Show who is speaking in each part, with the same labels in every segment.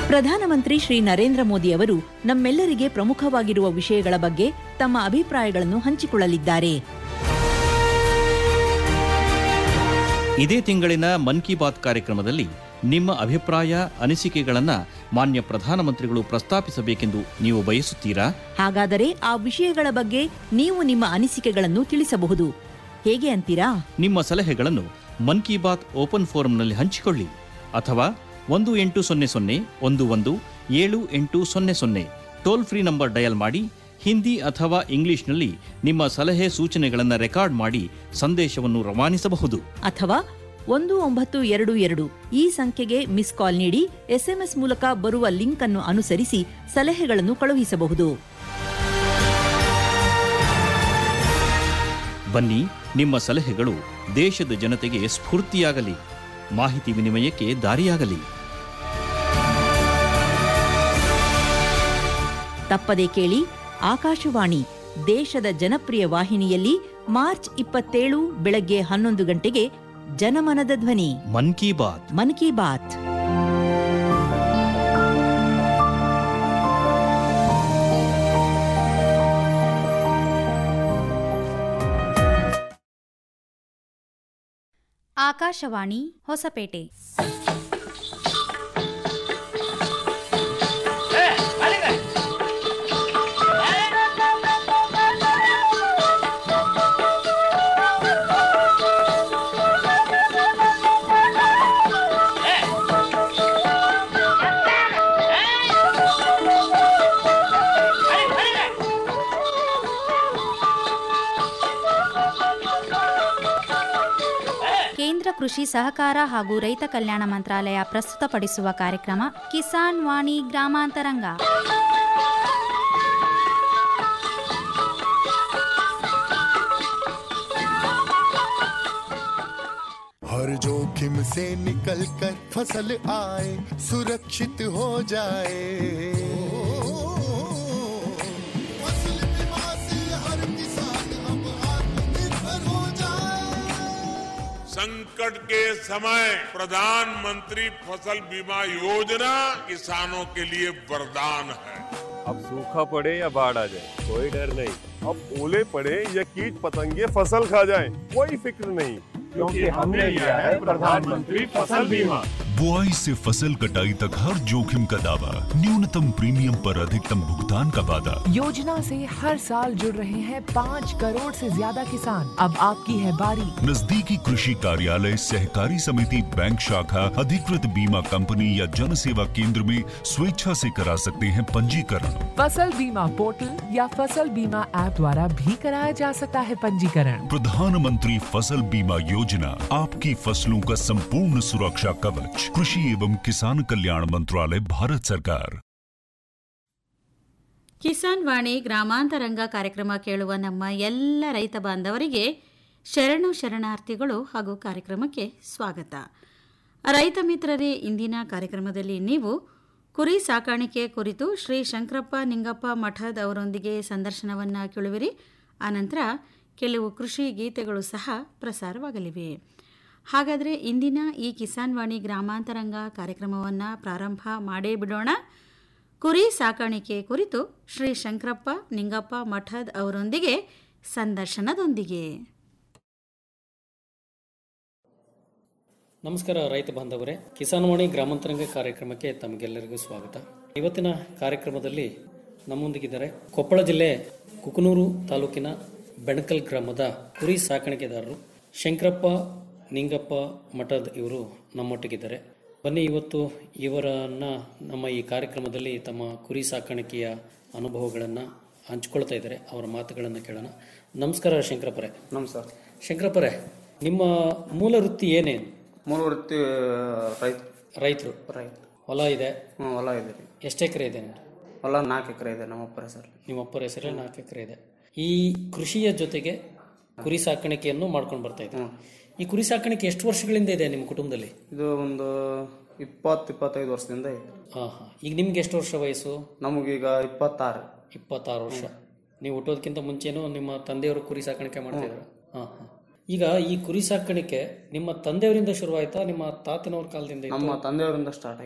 Speaker 1: ಪ್ರಧಾನಮಂತ್ರಿ ಶ್ರೀ ನರೇಂದ್ರ ಮೋದಿ ಅವರು ನಮ್ಮೆಲ್ಲರಿಗೆ ಪ್ರಮುಖವಾಗಿರುವ ವಿಷಯಗಳ ಬಗ್ಗೆ ತಮ್ಮ ಅಭಿಪ್ರಾಯಗಳನ್ನು ಹಂಚಿಕೊಳ್ಳಲಿದ್ದಾರೆ
Speaker 2: ಇದೇ ತಿಂಗಳಿನ ಮನ್ ಕಿ ಬಾತ್ ಕಾರ್ಯಕ್ರಮದಲ್ಲಿ ನಿಮ್ಮ ಅಭಿಪ್ರಾಯ ಅನಿಸಿಕೆಗಳನ್ನು ಮಾನ್ಯ ಪ್ರಧಾನಮಂತ್ರಿಗಳು ಪ್ರಸ್ತಾಪಿಸಬೇಕೆಂದು ನೀವು ಬಯಸುತ್ತೀರಾ
Speaker 1: ಹಾಗಾದರೆ ಆ ವಿಷಯಗಳ ಬಗ್ಗೆ ನೀವು ನಿಮ್ಮ ಅನಿಸಿಕೆಗಳನ್ನು ತಿಳಿಸಬಹುದು ಹೇಗೆ ಅಂತೀರಾ
Speaker 2: ನಿಮ್ಮ ಸಲಹೆಗಳನ್ನು ಮನ್ ಕಿ ಬಾತ್ ಓಪನ್ ಫೋರಂನಲ್ಲಿ ಹಂಚಿಕೊಳ್ಳಿ ಅಥವಾ ಒಂದು ಎಂಟು ಸೊನ್ನೆ ಸೊನ್ನೆ ಒಂದು ಒಂದು ಏಳು ಎಂಟು ಸೊನ್ನೆ ಸೊನ್ನೆ ಟೋಲ್ ಫ್ರೀ ನಂಬರ್ ಡಯಲ್ ಮಾಡಿ ಹಿಂದಿ ಅಥವಾ ಇಂಗ್ಲಿಷ್ನಲ್ಲಿ ನಿಮ್ಮ ಸಲಹೆ ಸೂಚನೆಗಳನ್ನು ರೆಕಾರ್ಡ್ ಮಾಡಿ ಸಂದೇಶವನ್ನು ರವಾನಿಸಬಹುದು
Speaker 1: ಅಥವಾ ಒಂದು ಒಂಬತ್ತು ಎರಡು ಎರಡು ಈ ಸಂಖ್ಯೆಗೆ ಮಿಸ್ ಕಾಲ್ ನೀಡಿ ಎಸ್ಎಂಎಸ್ ಮೂಲಕ ಬರುವ ಲಿಂಕ್ ಅನ್ನು ಅನುಸರಿಸಿ ಸಲಹೆಗಳನ್ನು ಕಳುಹಿಸಬಹುದು
Speaker 2: ಬನ್ನಿ ನಿಮ್ಮ ಸಲಹೆಗಳು ದೇಶದ ಜನತೆಗೆ ಸ್ಫೂರ್ತಿಯಾಗಲಿ ಮಾಹಿತಿ ವಿನಿಮಯಕ್ಕೆ ದಾರಿಯಾಗಲಿ
Speaker 1: ತಪ್ಪದೆ ಕೇಳಿ ಆಕಾಶವಾಣಿ ದೇಶದ ಜನಪ್ರಿಯ ವಾಹಿನಿಯಲ್ಲಿ ಮಾರ್ಚ್ ಇಪ್ಪತ್ತೇಳು ಬೆಳಗ್ಗೆ ಹನ್ನೊಂದು ಗಂಟೆಗೆ ಜನಮನದ ಧ್ವನಿ
Speaker 2: ಮನ್ ಕಿ ಬಾತ್
Speaker 1: ಮನ್ ಕಿ ಬಾತ್
Speaker 3: ಆಕಾಶವಾಣಿ ಹೊಸಪೇಟೆ ಕೇಂದ್ರ ಕೃಷಿ ಸಹಕಾರ ಹಾಗೂ ರೈತ ಕಲ್ಯಾಣ ಮಂತ್ರಾಲಯ ಪ್ರಸ್ತುತಪಡಿಸುವ ಕಾರ್ಯಕ್ರಮ ಕಿಸಾನ್ ವಾಣಿ ಗ್ರಾಮಾಂತರಂಗ
Speaker 4: हर जोखिम से निकल कर फसल आए सुरक्षित हो जाए फसल बीमा से हर किसान अब आत्मनिर्भर हो जाए
Speaker 5: संकट के समय प्रधानमंत्री फसल बीमा योजना किसानों के लिए वरदान है
Speaker 6: अब सूखा पड़े या बाढ़ आ जाए कोई डर नहीं अब ओले पड़े या कीट पतंगे फसल खा जाए कोई फिक्र नहीं क्योंकि हमने लिया है प्रधानमंत्री फसल बीमा
Speaker 7: बुआई से फसल कटाई तक हर जोखिम का दावा न्यूनतम प्रीमियम पर अधिकतम भुगतान का वादा
Speaker 8: योजना से हर साल जुड़ रहे हैं पाँच करोड़ से ज्यादा किसान अब आपकी है बारी
Speaker 7: नजदीकी कृषि कार्यालय सहकारी समिति बैंक शाखा अधिकृत बीमा कंपनी या जन सेवा केंद्र में स्वेच्छा से करा सकते हैं पंजीकरण
Speaker 8: फसल बीमा पोर्टल या फसल बीमा ऐप द्वारा भी कराया जा सकता है पंजीकरण
Speaker 7: प्रधानमंत्री फसल बीमा योजना आपकी फसलों का संपूर्ण सुरक्षा कवच कृषि एवं किसान कल्याण मंत्रालय भारत सरकार
Speaker 9: ಕಿಸಾನ್ ವಾಣಿ ಗ್ರಾಮಾಂತರಂಗ ಕಾರ್ಯಕ್ರಮ ಕೇಳುವ ನಮ್ಮ ಎಲ್ಲ ರೈತ ಬಾಂಧವರಿಗೆ ಶರಣು ಶರಣಾರ್ಥಿಗಳು ಹಾಗೂ ಕಾರ್ಯಕ್ರಮಕ್ಕೆ ಸ್ವಾಗತ ರೈತ ಮಿತ್ರರೇ ಇಂದಿನ ಕಾರ್ಯಕ್ರಮದಲ್ಲಿ ನೀವು ಕುರಿ ಸಾಕಾಣಿಕೆ ಕುರಿತು ಶ್ರೀ ಶಂಕರಪ್ಪ ನಿಂಗಪ್ಪ ಮಠದ್ ಅವರೊಂದಿಗೆ ಸಂದರ್ಶನವನ್ನು ಕೇಳುವಿರಿ ಆನಂತರ ಕೆಲವು ಕೃಷಿ ಗೀತೆಗಳು ಸಹ ಪ್ರಸಾರವಾಗಲಿವೆ ಹಾಗಾದರೆ ಇಂದಿನ ಈ ಕಿಸಾನ್ ವಾಣಿ ಗ್ರಾಮಾಂತರಂಗ ಕಾರ್ಯಕ್ರಮವನ್ನು ಪ್ರಾರಂಭ ಮಾಡೇ ಬಿಡೋಣ ಕುರಿ ಸಾಕಾಣಿಕೆ ಕುರಿತು ಶ್ರೀ ಶಂಕರಪ್ಪ ನಿಂಗಪ್ಪ ಮಠದ್ ಅವರೊಂದಿಗೆ ಸಂದರ್ಶನದೊಂದಿಗೆ
Speaker 10: ನಮಸ್ಕಾರ ರೈತ ಬಾಂಧವರೇ ಕಿಸಾನ್ವಾಣಿ ಗ್ರಾಮಾಂತರಂಗ ಕಾರ್ಯಕ್ರಮಕ್ಕೆ ತಮಗೆಲ್ಲರಿಗೂ ಸ್ವಾಗತ ಇವತ್ತಿನ ಕಾರ್ಯಕ್ರಮದಲ್ಲಿ ನಮ್ಮೊಂದಿಗಿದ್ದಾರೆ ಕೊಪ್ಪಳ ಜಿಲ್ಲೆ ಕುಕನೂರು ತಾಲೂಕಿನ ಬೆಣಕಲ್ ಗ್ರಾಮದ ಕುರಿ ಸಾಕಾಣಿಕೆದಾರರು ಶಂಕರಪ್ಪ ನಿಂಗಪ್ಪ ಮಠದ್ ಇವರು ನಮ್ಮೊಟ್ಟಿಗಿದ್ದಾರೆ ಬನ್ನಿ ಇವತ್ತು ಇವರನ್ನ ನಮ್ಮ ಈ ಕಾರ್ಯಕ್ರಮದಲ್ಲಿ ತಮ್ಮ ಕುರಿ ಸಾಕಾಣಿಕೆಯ ಅನುಭವಗಳನ್ನು ಹಂಚ್ಕೊಳ್ತಾ ಇದ್ದಾರೆ ಅವರ ಮಾತುಗಳನ್ನು ಕೇಳೋಣ ನಮಸ್ಕಾರ ಶಂಕರಪ್ಪರೇ
Speaker 11: ನಮಸ್ಕಾರ
Speaker 10: ಶಂಕರಪ್ಪರೇ ನಿಮ್ಮ ಮೂಲ ವೃತ್ತಿ ಏನೇನು
Speaker 11: ಮೂಲ ವೃತ್ತಿ ರೈತ
Speaker 10: ರೈತರು
Speaker 11: ರೈತ
Speaker 10: ಹೊಲ ಇದೆ
Speaker 11: ಹ್ಞೂ ಹೊಲ ಇದೆ ರೀ
Speaker 10: ಎಷ್ಟು ಎಕರೆ ಇದೆ ನಿಮ್ದು
Speaker 11: ಹೊಲ ನಾಲ್ಕು ಎಕರೆ ಇದೆ ನಮ್ಮ ಅಪ್ಪರ ಸರ್
Speaker 10: ನಿಮ್ಮ ಅಪ್ಪರ ಹೆಸರಲ್ಲಿ ನಾಲ್ಕು ಎಕರೆ ಇದೆ ಈ ಕೃಷಿಯ ಜೊತೆಗೆ ಕುರಿ ಸಾಕಾಣಿಕೆಯನ್ನು ಮಾಡ್ಕೊಂಡು ಬರ್ತಾ ಇದ್ದೀವಿ ಈ ಕುರಿ ಸಾಕಾಣಿಕೆ ಎಷ್ಟು ವರ್ಷಗಳಿಂದ ಇದೆ ನಿಮ್ಮ ಕುಟುಂಬದಲ್ಲಿ
Speaker 11: ಇದು ಒಂದು ಇಪ್ಪತ್ತು ಇಪ್ಪತ್ತೈದು ವರ್ಷದಿಂದ ಇದೆ
Speaker 10: ಹಾಂ ಹಾಂ ಈಗ ನಿಮ್ಗೆ ಎಷ್ಟು ವರ್ಷ ವಯಸ್ಸು
Speaker 11: ನಮಗೀಗ ಇಪ್ಪತ್ತಾರು
Speaker 10: ಇಪ್ಪತ್ತಾರು ವರ್ಷ ನೀವು ಹುಟ್ಟೋದಕ್ಕಿಂತ ಮುಂಚೆನೂ ನಿಮ್ಮ ತಂದೆಯವರು ಕುರಿ ಸಾಕಾಣಿಕೆ ಮಾಡ್ತಿದ್ರು ಹಾಂ ಹಾಂ ಈಗ ಈ ಕುರಿ ಸಾಕಾಣಿಕೆ ನಿಮ್ಮ ತಂದೆಯವರಿಂದ ಶುರುವಾಯ್ತಾ ನಿಮ್ಮ ತಾತನವ್ರ ಕಾಲದಿಂದ ಇತ್ತಾ?
Speaker 11: ನಮ್ಮ ತಂದೆಯವರಿಂದ ಸ್ಟಾರ್ಟ್ ಆಗಿತ್ತು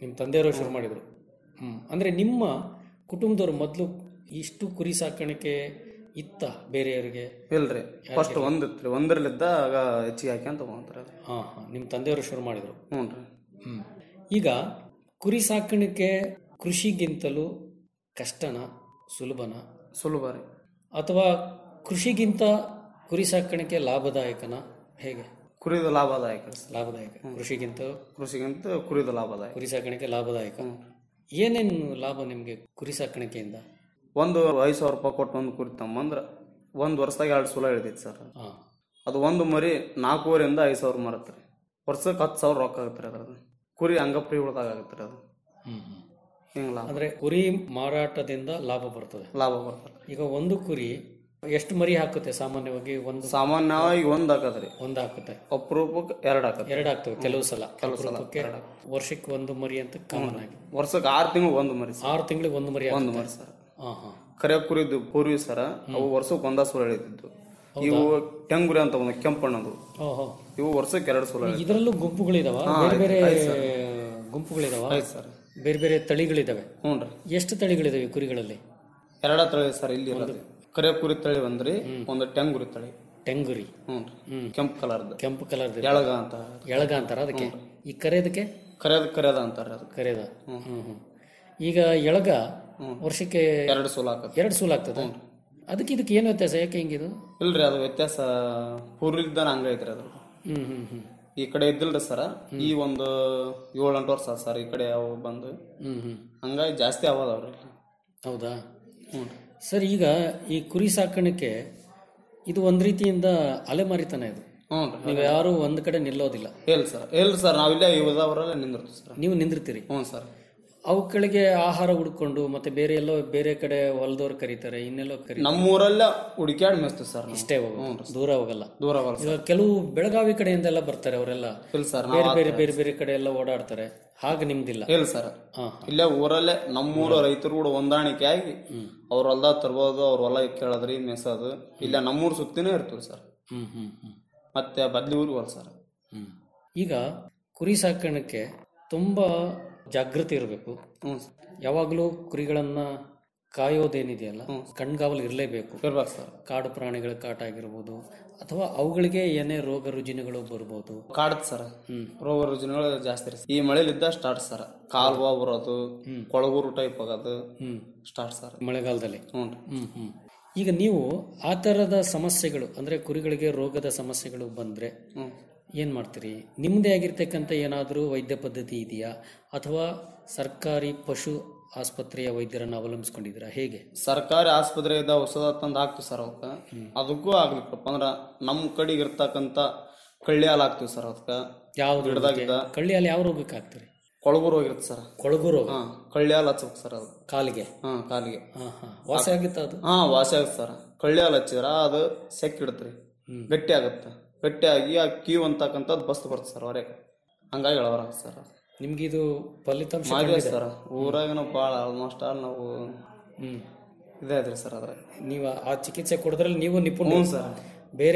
Speaker 10: ನಿಮ್ಮ ತಂದೆಯವರು ಶುರು ಮಾಡಿದರು ಹ್ಞೂ ಅಂದರೆ ನಿಮ್ಮ ಕುಟುಂಬದವರು ಮೊದಲು ಇಷ್ಟು ಕುರಿ ಸಾಕಾಣಿಕೆ ಇತ್ತ ಬೇರೆಯವರಿಗೆ
Speaker 11: ಇಲ್ರಿ ಫಸ್ಟ್ ಒಂದ್ ಇತ್ರಿ ಒಂದರಲ್ಲಿದ್ದ ಆಗ ಹೆಚ್ಚಿಗೆ ಹಾಕ್ಯಂತ ತಗೊಂತಾರೆ ಅದು
Speaker 10: ಹಾಂ ಹಾಂ ನಿಮ್ಮ ತಂದೆಯವರು ಶುರು ಮಾಡಿದರು
Speaker 11: ಹ್ಞೂ ರೀ
Speaker 10: ಹ್ಞೂ ಈಗ ಕುರಿ ಸಾಕಾಣಿಕೆ ಕೃಷಿಗಿಂತಲೂ ಕಷ್ಟನ ಸುಲಭನ
Speaker 11: ಸುಲಭ ರೀ
Speaker 10: ಅಥವಾ ಕೃಷಿಗಿಂತ ಕುರಿ ಸಾಕಾಣಿಕೆ ಲಾಭದಾಯಕನ ಹೇಗೆ
Speaker 11: ಕುರಿದು ಲಾಭದಾಯಕ ರೀ.
Speaker 10: ಲಾಭದಾಯಕ ಕೃಷಿಗಿಂತ
Speaker 11: ಕೃಷಿಗಿಂತ ಕುರಿದು ಲಾಭದಾಯಕ
Speaker 10: ಕುರಿ ಸಾಕಾಣಿಕೆ ಲಾಭದಾಯಕ ಏನೇನು ಲಾಭ ನಿಮಗೆ ಕುರಿ ಸಾಕಾಣಿಕೆಯಿಂದ
Speaker 11: ಒಂದು ಐದು ಸಾವಿರ ರೂಪಾಯಿ ಕೊಟ್ಟು ಒಂದು ಕುರಿ ತಮ್ಮಂದ್ರ ಒಂದು ವರ್ಷದಾಗ ಎರಡು ಸಲ ಇಳಿದೈತಿ ಸರ್
Speaker 10: ಹಾಂ
Speaker 11: ಅದು ಒಂದು ಮರಿ ನಾಲ್ಕೂವರೆಯಿಂದ ಐದು ಸಾವಿರ ಮರತ್ತೆ ರೀ ವರ್ಷಕ್ಕೆ ಹತ್ತು ಸಾವಿರ ರೊಕ್ಕ ಆಗುತ್ತೆ ರೀ ಅದ್ರದ್ದು ಕುರಿ ಹಂಗ ಫ್ರೀ ಉಳ್ದಾಗ ಆಗುತ್ತೆ ರೀ ಅದು
Speaker 10: ಹ್ಞೂ ಹ್ಞೂ
Speaker 11: ಹಿಂಗೆ ಲಾಭ
Speaker 10: ಅಂದರೆ ಕುರಿ ಮಾರಾಟದಿಂದ ಲಾಭ ಬರ್ತದೆ
Speaker 11: ಲಾಭ ಬರ್ತದೆ
Speaker 10: ಈಗ ಒಂದು ಕುರಿ ಎಷ್ಟು ಮರಿ ಹಾಕುತ್ತೆ ಸಾಮಾನ್ಯವಾಗಿ ಒಂದು
Speaker 11: ಸಾಮಾನ್ಯವಾಗಿ ಒಂದು ಹಾಕದ್ರಿ
Speaker 10: ಒಂದು ಹಾಕುತ್ತೆ
Speaker 11: ಅಪರೂಪಕ್ಕೆ ಎರಡು ಹಾಕತ್ತೆ
Speaker 10: ಎರಡು ಆಗ್ತವೆ ಕೆಲವು ಸಲ
Speaker 11: ಕೆಲವು ಸಲ
Speaker 10: ಅಪರೂಪಕ್ಕೆ
Speaker 11: ಎರಡು
Speaker 10: ವರ್ಷಕ್ಕೆ ಒಂದು ಮರಿ ಅಂತ ಕಾಮನ್ ಆಗಿ
Speaker 11: ವರ್ಷಕ್ಕೆ ಆರು ತಿಂಗಳು ಒಂದು ಮರಿ ಸರ್
Speaker 10: ಆರು ತಿಂಗಳಿಗೆ ಒಂದು ಮರಿ
Speaker 11: ಒಂದು
Speaker 10: ಹಾಕುತ್ತೆ.
Speaker 11: ಮರಿ ಸರ್
Speaker 10: ಹಾಂ ಹಾಂ
Speaker 11: ಕರೆ ಕುರಿದು ಪೂರ್ವಿ ಸರ ಅವು ವರ್ಷಕ್ಕೆ ಒಂದ ಸಲ ಎಳಿತಿದ್ದು ಇವು ಟೆಂಗುರಿ ಅಂತ ಒಂದು ಕೆಂಪಣ್ಣದು
Speaker 10: ಓಹೋ
Speaker 11: ಇವು ವರ್ಷಕ್ಕೆ ಎರಡು ಸಲ ಎಳಿತಿದ್ವು.
Speaker 10: ಇದರಲ್ಲೂ ಗುಂಪುಗಳಿದಾವ
Speaker 11: ಹಾ,
Speaker 10: ಬೇರೆ ಬೇರೆ
Speaker 11: ಐತೆ ಸರ್.
Speaker 10: ಗುಂಪುಗಳಿದಾವ
Speaker 11: ಐತೆ ಸರ್.
Speaker 10: ಬೇರೆ ಬೇರೆ ತಳಿಗಳಿದಾವೆ
Speaker 11: ಹ್ಞೂ ರೀ
Speaker 10: ಎಷ್ಟು ತಳಿಗಳಿದಾವೆ ಈ ಕುರಿಗಳಲ್ಲಿ
Speaker 11: ಎರಡ ತಳಿ ಸರ್ ಇಲ್ಲಿ ಇರೋದು ಕರೆ ಕುರಿ ತಳಿ ಒಂದ್ರಿ ಒಂದು ಟೆಂಗುರಿ ತಳಿ
Speaker 10: ಟೆಂಗುರಿ
Speaker 11: ಹ್ಞೂ ರೀ ಕೆಂಪು ಕಲರ್ದು
Speaker 10: ಕೆಂಪು ಕಲರ್
Speaker 11: ಎಳಗ ಅಂತ
Speaker 10: ಎಳಗ ಅಂತಾರ ಅದಕ್ಕೆ ಈ ಕರೆದಕ್ಕೆ
Speaker 11: ಕರೆದ ಕರೆದ ಅಂತಾರೆ ಅದು
Speaker 10: ಕರೆದ ಹ್ಮ್ ಹ್ಮ್ ಈಗ ಎಳಗ ವರ್ಷಕ್ಕೆ
Speaker 11: ಎರಡು ಸೂಲ ಹಾಕತ್ತೆ
Speaker 10: ಎರಡು ಸೂಲ್ ಆಗ್ತದೆ ಅದಕ್ಕೆ ಇದಕ್ಕೆ ಏನು ವ್ಯತ್ಯಾಸ ಯಾಕೆ ಹಿಂಗಿದು
Speaker 11: ಇಲ್ರಿ ಅದು ವ್ಯತ್ಯಾಸ ಪೂರ್ವಿಲ್ದಾನ ಹಂಗ ಐತ್ರಿ ಅದು
Speaker 10: ಹ್ಮ್ ಹ್ಮ್ ಹ್ಮ್
Speaker 11: ಈ ಕಡೆ ಇದ್ದಿಲ್ರಿ ಸರ ಈ ಒಂದು ಏಳು ಎಂಟು ವರ್ಷ ಸರ್ ಈ ಕಡೆ ಅವು ಬಂದು
Speaker 10: ಹ್ಮ್ ಹ್ಮ್
Speaker 11: ಹಂಗಾಗಿ ಜಾಸ್ತಿ ಅವದವ್ರಿ
Speaker 10: ಹೌದಾ
Speaker 11: ಹ್ಞೂ
Speaker 10: ಸರ್ ಈಗ ಈ ಕುರಿ ಸಾಕಾಣಿಕೆ ಇದು ಒಂದ್ ರೀತಿಯಿಂದ ಅಲೆಮಾರಿತನ ಇದು
Speaker 11: ಹ್ಞೂ
Speaker 10: ನೀವು ಯಾರು ಒಂದ್ ಕಡೆ ನಿಲ್ಲೋದಿಲ್ಲ
Speaker 11: ಇಲ್ಲ ಸರ್ ಇಲ್ಲ ಸರ್ ನಾವಿಲ್ಲೇ ಇವದವರಲ್ಲೇ ನಿಂದಿರ್ತೀವಿ ಸರ್
Speaker 10: ನೀವು ನಿಂದಿರ್ತೀರಿ
Speaker 11: ಹ್ಞೂ ಸರ್
Speaker 10: ಅವುಗಳಿಗೆ ಆಹಾರ ಹುಡ್ಕೊಂಡು ಮತ್ತೆ ಬೇರೆ ಎಲ್ಲೋ ಬೇರೆ ಕಡೆ ಹೊಲದವ್ರು ಕರೀತಾರೆ ಇನ್ನೆಲ್ಲೋ ಕರೀತಾರೆ
Speaker 11: ನಮ್ಮೂರಲ್ಲೇ ಹುಡುಕ್ಯಾಡ್ ಮೇಸ್ತೀವಿ ಸರ್ ನಾವು.
Speaker 10: ಇಷ್ಟೇ ಹೋಗೋದು ದೂರ ಹೋಗಲ್ಲ
Speaker 11: ದೂರ ಹೋಗಲ್ಲ
Speaker 10: ಈಗ ಕೆಲವು ಬೆಳಗಾವಿ ಕಡೆಯಿಂದ ಎಲ್ಲ ಬರ್ತಾರೆ ಅವರೆಲ್ಲ
Speaker 11: ಇಲ್ಲ ಸರ್
Speaker 10: ಬೇರೆ ಬೇರೆ ಬೇರೆ ಬೇರೆ ಕಡೆ ಎಲ್ಲ ಓಡಾಡ್ತಾರೆ ಹಾಗೆ ನಿಮ್ದಿಲ್ಲ
Speaker 11: ಇಲ್ಲ ಸರ್
Speaker 10: ಹಾ
Speaker 11: ಇಲ್ಲೇ ಊರಲ್ಲೇ ನಮ್ಮೂರ ರೈತರು ಕೂಡ ಹೊಂದಾಣಿಕೆ ಆಗಿ ಅವ್ರ ಹೊಲ್ದಾಗ ತರ್ಬೋದು ಅವ್ರ ಹೊಲ ಕೇಳದ್ರಿ ಮೇಸೋದು ಇಲ್ಲ ನಮ್ಮೂರ್ ಸುತ್ತಿನೇ ಇರ್ತೀವಿ ಸರ್
Speaker 10: ಹ್ಮ್ ಹ್ಮ್ ಹ್ಮ್
Speaker 11: ಮತ್ತೆ ಬದ್ಲಿ ಊರಿಗೆ ಹೋಲ್ ಸರ್
Speaker 10: ಹ್ಮ್ ಈಗ ಕುರಿ ಸಾಕಾಣಿಕೆ ತುಂಬಾ ಜಾಗೃತಿ ಇರಬೇಕು
Speaker 11: ಹ್ಞೂ ಸರ್
Speaker 10: ಯಾವಾಗಲೂ ಕುರಿಗಳನ್ನ ಕಾಯೋದೇನಿದೆಯಲ್ಲ ಕಣ್ಗಾವಲು ಇರಲೇಬೇಕು
Speaker 11: ಇರ್ಬೇಕು ಸರ್
Speaker 10: ಕಾಡು ಪ್ರಾಣಿಗಳ ಕಾಟ ಆಗಿರ್ಬೋದು ಅಥವಾ ಅವುಗಳಿಗೆ ಏನೇ ರೋಗ ರುಜಿನಗಳು ಬರ್ಬೋದು
Speaker 11: ಕಾಡತ್ ಸರ್
Speaker 10: ಹ್ಮ್.
Speaker 11: ರೋಗ ರುಜಿನಗಳು ಜಾಸ್ತಿ ರೀ ಈ ಮಳೆಲಿದ್ದ ಸ್ಟಾರ್ಟ್ ಸರ್ ಕಾಲ್ವಾ ಬರೋದು ಕೊಳಗೂರು ಟೈಪ್ ಆಗೋದು
Speaker 10: ಹ್ಮ್
Speaker 11: ಸ್ಟಾರ್ಟ್ ಸರ್
Speaker 10: ಮಳೆಗಾಲದಲ್ಲಿ
Speaker 11: ಹ್ಞೂ ರೀ
Speaker 10: ಹ್ಮ್ ಹ್ಮ್ ಈಗ ನೀವು ಆ ಥರದ ಸಮಸ್ಯೆಗಳು ಅಂದ್ರೆ ಕುರಿಗಳಿಗೆ ರೋಗದ ಸಮಸ್ಯೆಗಳು ಬಂದ್ರೆ
Speaker 11: ಹ್ಞೂ
Speaker 10: ಏನ್ ಮಾಡ್ತೀರಿ ನಿಮ್ಮದೇ ಆಗಿರ್ತಕ್ಕಂಥ ಏನಾದರೂ ವೈದ್ಯ ಪದ್ಧತಿ ಇದೆಯಾ ಅಥವಾ ಸರ್ಕಾರಿ ಪಶು ಆಸ್ಪತ್ರೆಯ ವೈದ್ಯರನ್ನು ಅವಲಂಬಿಸ್ಕೊಂಡಿದ್ದೀರಾ ಹೇಗೆ
Speaker 11: ಸರ್ಕಾರಿ ಆಸ್ಪತ್ರೆ ಇದ್ದ ಔಷಧ ತಂದು ಹಾಕ್ತಿವಿ ಸರ್ ಅವಕ್ಕೆ ಅದಕ್ಕೂ ಆಗ್ಲಿಕ್ಕಪ್ಪ ಅಂದ್ರ ನಮ್ಮ ಕಡೆಗೆ ಇರ್ತಕ್ಕಂಥ ಕಳ್ಳಿ ಹಾಲು ಹಾಕ್ತಿವಿ ಸರ್ ಅದಕ್ಕೆ
Speaker 10: ಯಾವ್ದು
Speaker 11: ಗಿಡದಾಗಿದ್ದ
Speaker 10: ಕಳ್ಳಿ ಹಾಲು ಯಾವ ರೋಗಕ್ಕೆ ಹಾಕ್ತೀರಿ
Speaker 11: ಕೊಳಗೂರು ಹೋಗಿರುತ್ತೆ ಸರ್
Speaker 10: ಕೊಳಗು ರೋಗ
Speaker 11: ಹಾ ಕಳ್ಳಿ ಹಾಲು ಹಚ್ಬೇಕು ಸರ್ ಅದು
Speaker 10: ಕಾಲಿಗೆ
Speaker 11: ಹಾ ಕಾಲಿಗೆ
Speaker 10: ಹಾ ಹಾ ವಾಸಿ ಆಗುತ್ತಾ ಅದು
Speaker 11: ಹಾ ವಾಸಿ ಆಗುತ್ತೆ ಸರ್ ಕಳ್ಳಿ ಹಾಲು ಹಚ್ಚಿದ್ರ ಅದು ಸೆಕ್ ಇಡತ್ರಿ ಗಟ್ಟಿ ಆಗುತ್ತೆ ಗಟ್ಟಿಯಾಗಿ ಆ ಕ್ಯೂ ಅಂತಕ್ಕಂಥದ್ದು ಬಸ್ತು ಬರುತ್ತೆ ಸರ್ ಹೊರಗೆ ಹಂಗಾಗಿ ಎಳವರಾಗುತ್ತೆ ಸರ್ ಅದು.
Speaker 10: ನಿಮ್ಗೆ ಇದು ಫಲಿತಾಂಶ
Speaker 11: ಮಾಡಿದೆ
Speaker 10: ಕಂಡಿದೆ?
Speaker 11: ಸರ್ ಊರಾಗ ನಾವು ಭಾಳ ಆಲ್ಮೋಸ್ಟ್ ಆಲ್ ನಾವು
Speaker 10: ಹ್ಮ್
Speaker 11: ಇದೇ ಇದ್ರಿ ಸರ್ ಅದ್ರ
Speaker 10: ನೀವು ಆ ಚಿಕಿತ್ಸೆ ಕೊಡೋದ್ರಲ್ಲಿ ನೀವು ನಿಪುಣ
Speaker 11: ಹ್ಞೂ ಸರ್
Speaker 10: ಬೇರೆ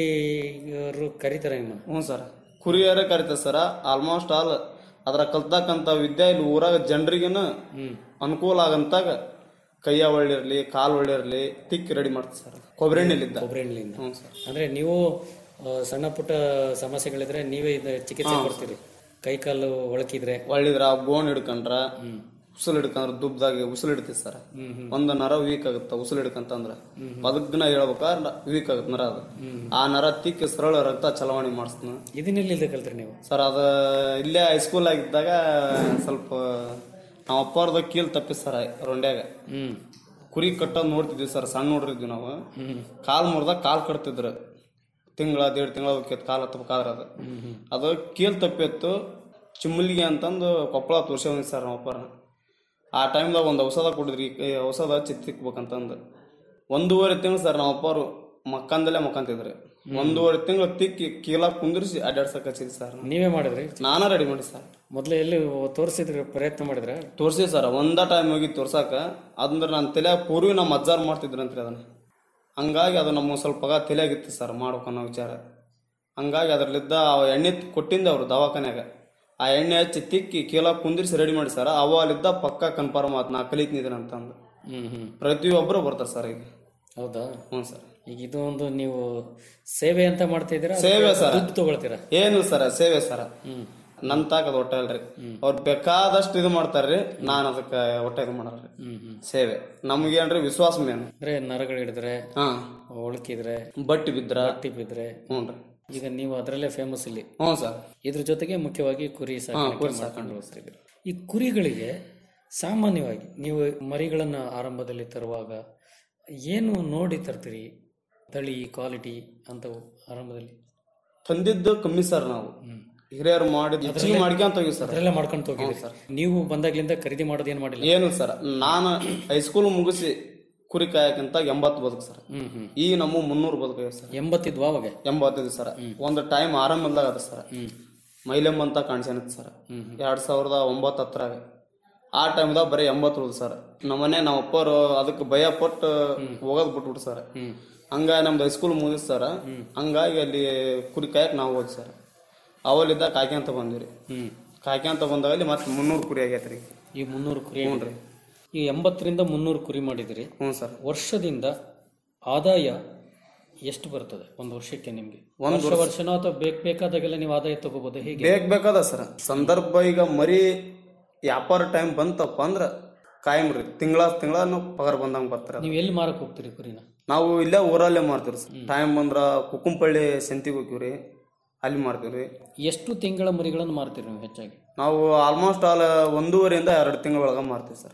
Speaker 10: ಕುರಿಯವರು ಕರೀತಾರೆ ನಿಮ್ಮನ್ನು
Speaker 11: ಹ್ಞೂ ಸರ್ ಕುರಿಯರೇ ಕರಿತಾರೆ ಸರ್ ಆಲ್ಮೋಸ್ಟ್ ಆಲ್ ಅದ್ರ ಕಲ್ತಕ್ಕಂಥ ವಿದ್ಯೆ ಇಲ್ಲಿ ಊರಾಗ ಜನರಿಗೇನು ಅನುಕೂಲ ಆಗಂತಾಗ ಕೈಯ ಒಳ್ಳಿರ್ಲಿ ಕಾಲು ಒಳ್ಳಿರ್ಲಿ ತಿಕ್ಕಿ ರೆಡಿ ಮಾಡ್ತಾರೆ ಸರ್ ಕೊಬ್ಬರಿ ಎಣ್ಣೆಲಿದ್ದ
Speaker 10: ಕೊಬ್ಬರಿ ಎಣ್ಣೆಯಿಂದ
Speaker 11: ಹ್ಞೂ ಸರ್
Speaker 10: ಅಂದ್ರೆ ನೀವು ಆ, ಸಣ್ಣ ಪುಟ್ಟ ಸಮಸ್ಯೆಗಳಿದ್ರೆ ನೀವೇ ಇದು ಚಿಕಿತ್ಸೆ ಕೊಡ್ತೀರಿ ಕೈ ಕಾಲು ಒಳಕಿದ್ರೆ
Speaker 11: ಒಳ್ಳಿದ್ರ ಬೋನ್ ಹಿಡ್ಕೊಂಡ್ರ ಉಸುಲ್ ಹಿಡ್ಕೊಂಡ್ರ ದುಬ್ದಾಗ ಉಸುಲ್ ಹಿಡ್ತೀವಿ ಸರ್ ಒಂದು ನರ ವೀಕ್ ಆಗುತ್ತೆ ಉಸುಲ್ ಹಿಡ್ಕಂತಂದ್ರ ಬದುಕ್ನ ಹೇಳ್ಬೇಕಾದ್ರೆ ವೀಕ್ ಆಗುತ್ತೆ ನರ ಅದು ಆ ನರ ತಿಕ್ಕಿ ಸರಳ ರಕ್ತ ಚಲಾವಣೆ ಮಾಡಿಸ್ತಾನ
Speaker 10: ಇದನ್ನೆಲ್ಲಿಂದ ಕಲ್ತ್ರಿ ನೀವು
Speaker 11: ಸರ್ ಅದು ಇಲ್ಲೇ ಹೈಸ್ಕೂಲ್ ಆಗಿದ್ದಾಗ ಸ್ವಲ್ಪ ನಮ್ಮ ಅಪ್ಪವ್ರದ ಕೀಲ್ ತಪ್ಪಿ ಸರ್ ರೊಂಡ್ಯಾಗ
Speaker 10: ಹ್ಮ್
Speaker 11: ಕುರಿ ಕಟ್ಟೋದ್ ನೋಡ್ತಿದ್ವಿ ಸರ್ ಸಣ್ಣ ನೋಡ್ರಿದ್ವಿ ನಾವು ಕಾಲ್ ಮುರ್ದಾಗ ಕಾಲ್ ಕಟ್ತಿದ್ರು ತಿಂಗಳ ದೇಡ್ ತಿಂಗಳ ಹೋಗ್ಯತ್ ಕಾಲ್ ಹತ್ಬೇಕಾದ್ರ ಅದು ಅದು ಕೀಲ್ ತಪ್ಪಿತ್ತು ಚಿಮ್ಮಲಿಗೆ ಅಂತಂದು ಕೊಪ್ಪಳ ತೋರ್ಸ್ಯಾವ ಸರ್ ನಮ್ಮ ಅಪ್ಪರ ಆ ಟೈಮ್ದಾಗ ಒಂದು ಔಷಧ ಕೊಡಿದ್ರಿ ಈ ಔಷಧ ಚಿತ್ತಿಕ್ಬೇಕಂತಂದು ಒಂದೂವರೆ ತಿಂಗಳು ಸರ್ ನಮ್ಮ ಅಪ್ಪರು ಮಕ್ಕಂದಲ್ಲೇ ಮಕ್ಕಂತಿದ್ರಿ ಒಂದೂವರೆ ತಿಂಗಳು ತಿಕ್ಕಿ ಕೀಲಾಗ ಕುಂದಿರಿಸಿ ಅಡ್ಡಾಡ್ಸಕ್ ಹಚ್ಚಿದ್ರಿ ಸರ್
Speaker 10: ನೀವೇ ಮಾಡಿದ್ರಿ
Speaker 11: ನಾನಾ ರೆಡಿ ಮಾಡಿ ಸರ್
Speaker 10: ಮೊದಲು ಎಲ್ಲಿ ತೋರಿಸಿದ್ರಿ ಪ್ರಯತ್ನ ಮಾಡಿದ್ರೆ
Speaker 11: ತೋರ್ಸಿ ಸರ್ ಒಂದ ಟೈಮ್ ಹೋಗಿ ತೋರ್ಸಾಕ ಅದಂದ್ರೆ ನನ್ನ ತಲೆ ಪೂರ್ವಿ ನಮ್ಮ ಅಜ್ಜಾರ್ ಮಾಡ್ತಿದ್ರಂತ್ರಿ ಅದನ್ನ ಹಂಗಾಗಿ ಅದು ನಮ್ಮ ಸ್ವಲ್ಪ ತಲೆಯಾಗಿತ್ತು ಸರ್ ಮಾಡ್ಬೇಕನ್ನೋ ವಿಚಾರ ಹಂಗಾಗಿ ಅದ್ರಲ್ಲಿದ್ದ ಅವ ಎಣ್ಣೆ ಕೊಟ್ಟಿಂದ ಅವ್ರು ದವಾಖಾನ್ಯಾಗ ಆ ಎಣ್ಣೆ ಹಚ್ಚಿ ತಿಕ್ಕಿ ಕೀಲ ಕುಂದಿರಿಸಿ ರೆಡಿ ಮಾಡಿ ಸರ್ ಅವ ಅಲ್ಲಿದ್ದ ಪಕ್ಕ ಕನ್ಫರ್ಮ್ ಆತ್ ನಾ ಕಲಿತಿದ್ದೀನಿ ಅಂತಂದು
Speaker 10: ಹ್ಮ್ ಹ್ಮ್
Speaker 11: ಪ್ರತಿಯೊಬ್ಬರು ಬರ್ತಾರೆ ಸರ್ ಈಗ
Speaker 10: ಹೌದಾ
Speaker 11: ಹ್ಞೂ ಸರ್
Speaker 10: ಈಗ ಇದು ಒಂದು ನೀವು ಸೇವೆ ಅಂತ ಮಾಡ್ತಾ ಇದ್ದೀರಾ
Speaker 11: ಸೇವೆ
Speaker 10: ಅದಕ್ಕೆ
Speaker 11: ಸರ್
Speaker 10: ದುಡ್ಡು ತಗೊಳ್ತೀರಾ
Speaker 11: ಏನು ಸರ್ ಸೇವೆ ಸರ್
Speaker 10: ಹ್ಮ್
Speaker 11: ನನ್ ತಾಕ ಅದು ಹೊಟ್ಟೆ ಅಲ್ರಿ ಅವ್ರು ಬೇಕಾದಷ್ಟು ಇದು ಮಾಡ್ತಾರ್ರಿ ನಾನ್ ಅದಕ್ಕೆ ಹೊಟ್ಟೆ ಇದು ಮಾಡಲ್ರಿ
Speaker 10: ಹ್ಮ್ ಹ್ಮ್
Speaker 11: ಸೇವೆ ನಮ್ಗೇನ್ರಿ ವಿಶ್ವಾಸ ಮೇನ್
Speaker 10: ಅಂದ್ರೆ ನರಗಳು ಹಿಡಿದ್ರೆ
Speaker 11: ಹಾ
Speaker 10: ಒಳಕಿದ್ರೆ
Speaker 11: ಬಟ್ಟಿ ಬಿದ್ರ
Speaker 10: ಬಟ್ಟಿ ಬಿದ್ರೆ
Speaker 11: ಹ್ಞೂ ರೀ
Speaker 10: ಈಗ ನೀವು ಅದರಲ್ಲೇ ಫೇಮಸ್ ಇಲ್ಲಿ
Speaker 11: ಹ್ಞೂ ಸರ್
Speaker 10: ಇದ್ರ ಜೊತೆಗೆ ಮುಖ್ಯವಾಗಿ ಕುರಿ ಸಾಕಾಣಿಕೆ
Speaker 11: ಕುರಿ
Speaker 10: ಮಾಡ್ಕೊಂಡು ಹೋಗ್ತಿದ್ದೀರಿ ಈ ಕುರಿಗಳಿಗೆ ಸಾಮಾನ್ಯವಾಗಿ ನೀವು ಮರಿಗಳನ್ನ ಆರಂಭದಲ್ಲಿ ತರುವಾಗ ಏನು ನೋಡಿ ತರ್ತೀರಿ ತಳಿ ಕ್ವಾಲಿಟಿ ಅಂತವು ಆರಂಭದಲ್ಲಿ
Speaker 11: ತಂದಿದ್ದು ಕಮ್ಮಿ ಸರ್ ನಾವು ಹಿರಿಯರು ಮಾಡಿದ್ ಹೆಚ್ಚಿಗೆ ಮಾಡ್ಕೊಂತ ಹೋಗಿ ಸರ್
Speaker 10: ಅದರಲ್ಲೇ ಮಾಡ್ಕೊಂಡು ಹೋಗಿದ್ದೀರಿ ನೀವು ಬಂದಾಗ್ಲಿಂದ ಖರೀದಿ ಮಾಡೋದು ಏನು ಮಾಡಿಲ್ಲ
Speaker 11: ಏನು ಸರ್ ನಾನು ಹೈಸ್ಕೂಲ್ ಮುಗಿಸಿ ಕುರಿ ಕಾಯಕಂತ ಎಂಬತ್ತು ಬದುಕು ಸರ್
Speaker 10: ಹ್ಮ್ ಹ್ಮ್
Speaker 11: ಈಗ ನಮ್ಮ ಮುನ್ನೂರು ಬದುಕು ಸರ್
Speaker 10: ಎಂಬತ್ತಿದ್ವಾ ಅವಾಗ
Speaker 11: ಎಂಬತ್ತೈದು ಸರ್ ಒಂದು ಟೈಮ್ ಆರಾಮ್ ಇಲ್ದಾಗ ಅದ ಸರ್ ಮೈಲೆಮ್ ಅಂತ ಕಾಣಿಸ್ಯಾನತ್ ಸರ್ ಎರಡ್ ಸಾವಿರದ ಒಂಬತ್ತು ಹತ್ರಾಗ ಆ ಟೈಮ್ದಾಗ ಬರೀ ಎಂಬತ್ತು ಉಳ್ದು ಸರ್ ನಮ್ಮನೆ ನಮ್ಮ ಅಪ್ಪರು ಅದಕ್ಕೆ ಭಯ ಪಟ್ಟು ಹೋಗೋದ್ ಬಿಟ್ಬಿಟ್ಟು ಸರ್ ಹಂಗಾಗಿ ನಮ್ದು ಹೈಸ್ಕೂಲ್ ಮುಗಿಸ್ ಸರ್ ಹಂಗಾಗಿ ಅಲ್ಲಿ ಕುರಿ ಕಾಯಕ್ ನಾವು ಹೋದ್ ಸರ್ ಅವಲ್ಲಿದ್ದ ಕಾಯ್ಕೊಂತ ಬಂದಿರಿ
Speaker 10: ಹ್ಮ್
Speaker 11: ಕಾಯ್ಕೊಂತ ಬಂದಾಗ ಅಲ್ಲಿ ಮತ್ತೆ ಮುನ್ನೂರು ಕುರಿ ಆಗೈತ್ರಿ
Speaker 10: ಈ ಮುನ್ನೂರು ಕುರಿ
Speaker 11: ಹ್ಞೂ
Speaker 10: ಆಗಿದ್ರೆ. ಈ ಎಂಬತ್ತರಿಂದ ಮುನ್ನೂರು ಕುರಿ ಮಾಡಿದಿರಿ
Speaker 11: ಹ್ಞೂ ಸರ್
Speaker 10: ವರ್ಷದಿಂದ ಆದಾಯ ಎಷ್ಟು ಬರ್ತದೆ ಒಂದು ವರ್ಷಕ್ಕೆ ನಿಮ್ಗೆ
Speaker 11: ಒಂದ್
Speaker 10: ವರ್ಷ ವರ್ಷನೋ ಅಥವಾ ಬೇಕ್ ಬೇಕಾದಾಗೆಲ್ಲ ನೀವು ಆದಾಯ ತಗೋಬಹುದು ಹೇಗೆ
Speaker 11: ಬೇಕ್ ಬೇಕಾದ ಸರ್ ಸಂದರ್ಭ ಈಗ ಮರಿ ವ್ಯಾಪಾರ ಟೈಮ್ ಬಂತಪ್ಪ ಅಂದ್ರ ಕಾಯಂ ರೀ ತಿಂಗಳ ತಿಂಗಳ ಪಗಾರ ಬಂದಂಗ ಬರ್ತಾರ
Speaker 10: ನೀವು ಎಲ್ಲಿ ಮಾರಕ್ ಹೋಗ್ತೀರಿ ಕುರಿನ
Speaker 11: ನಾವು ಇಲ್ಲೇ ಊರಲ್ಲೇ ಮಾರ್ತೀವಿ ಸರ್ ಟೈಮ್ ಬಂದ್ರ ಕುಕ್ಕುಂಪಳ್ಳಿ ಸಂತಿಗೆ ಹೋಗ್ತೀವ್ರಿ ಅಲ್ಲಿ ಮಾರ್ತೀವ್ರಿ
Speaker 10: ಎಷ್ಟು ತಿಂಗಳ ಮರಿಗಳನ್ನು ಮಾರ್ತೀರಿ ನೀವು ಹೆಚ್ಚಾಗಿ
Speaker 11: ನಾವು ಆಲ್ಮೋಸ್ಟ್ ಆಲ್ ಒಂದೂವರೆಯಿಂದ ಎರಡು ತಿಂಗಳ ಒಳಗ ಮಾರ್ತೀವಿ ಸರ್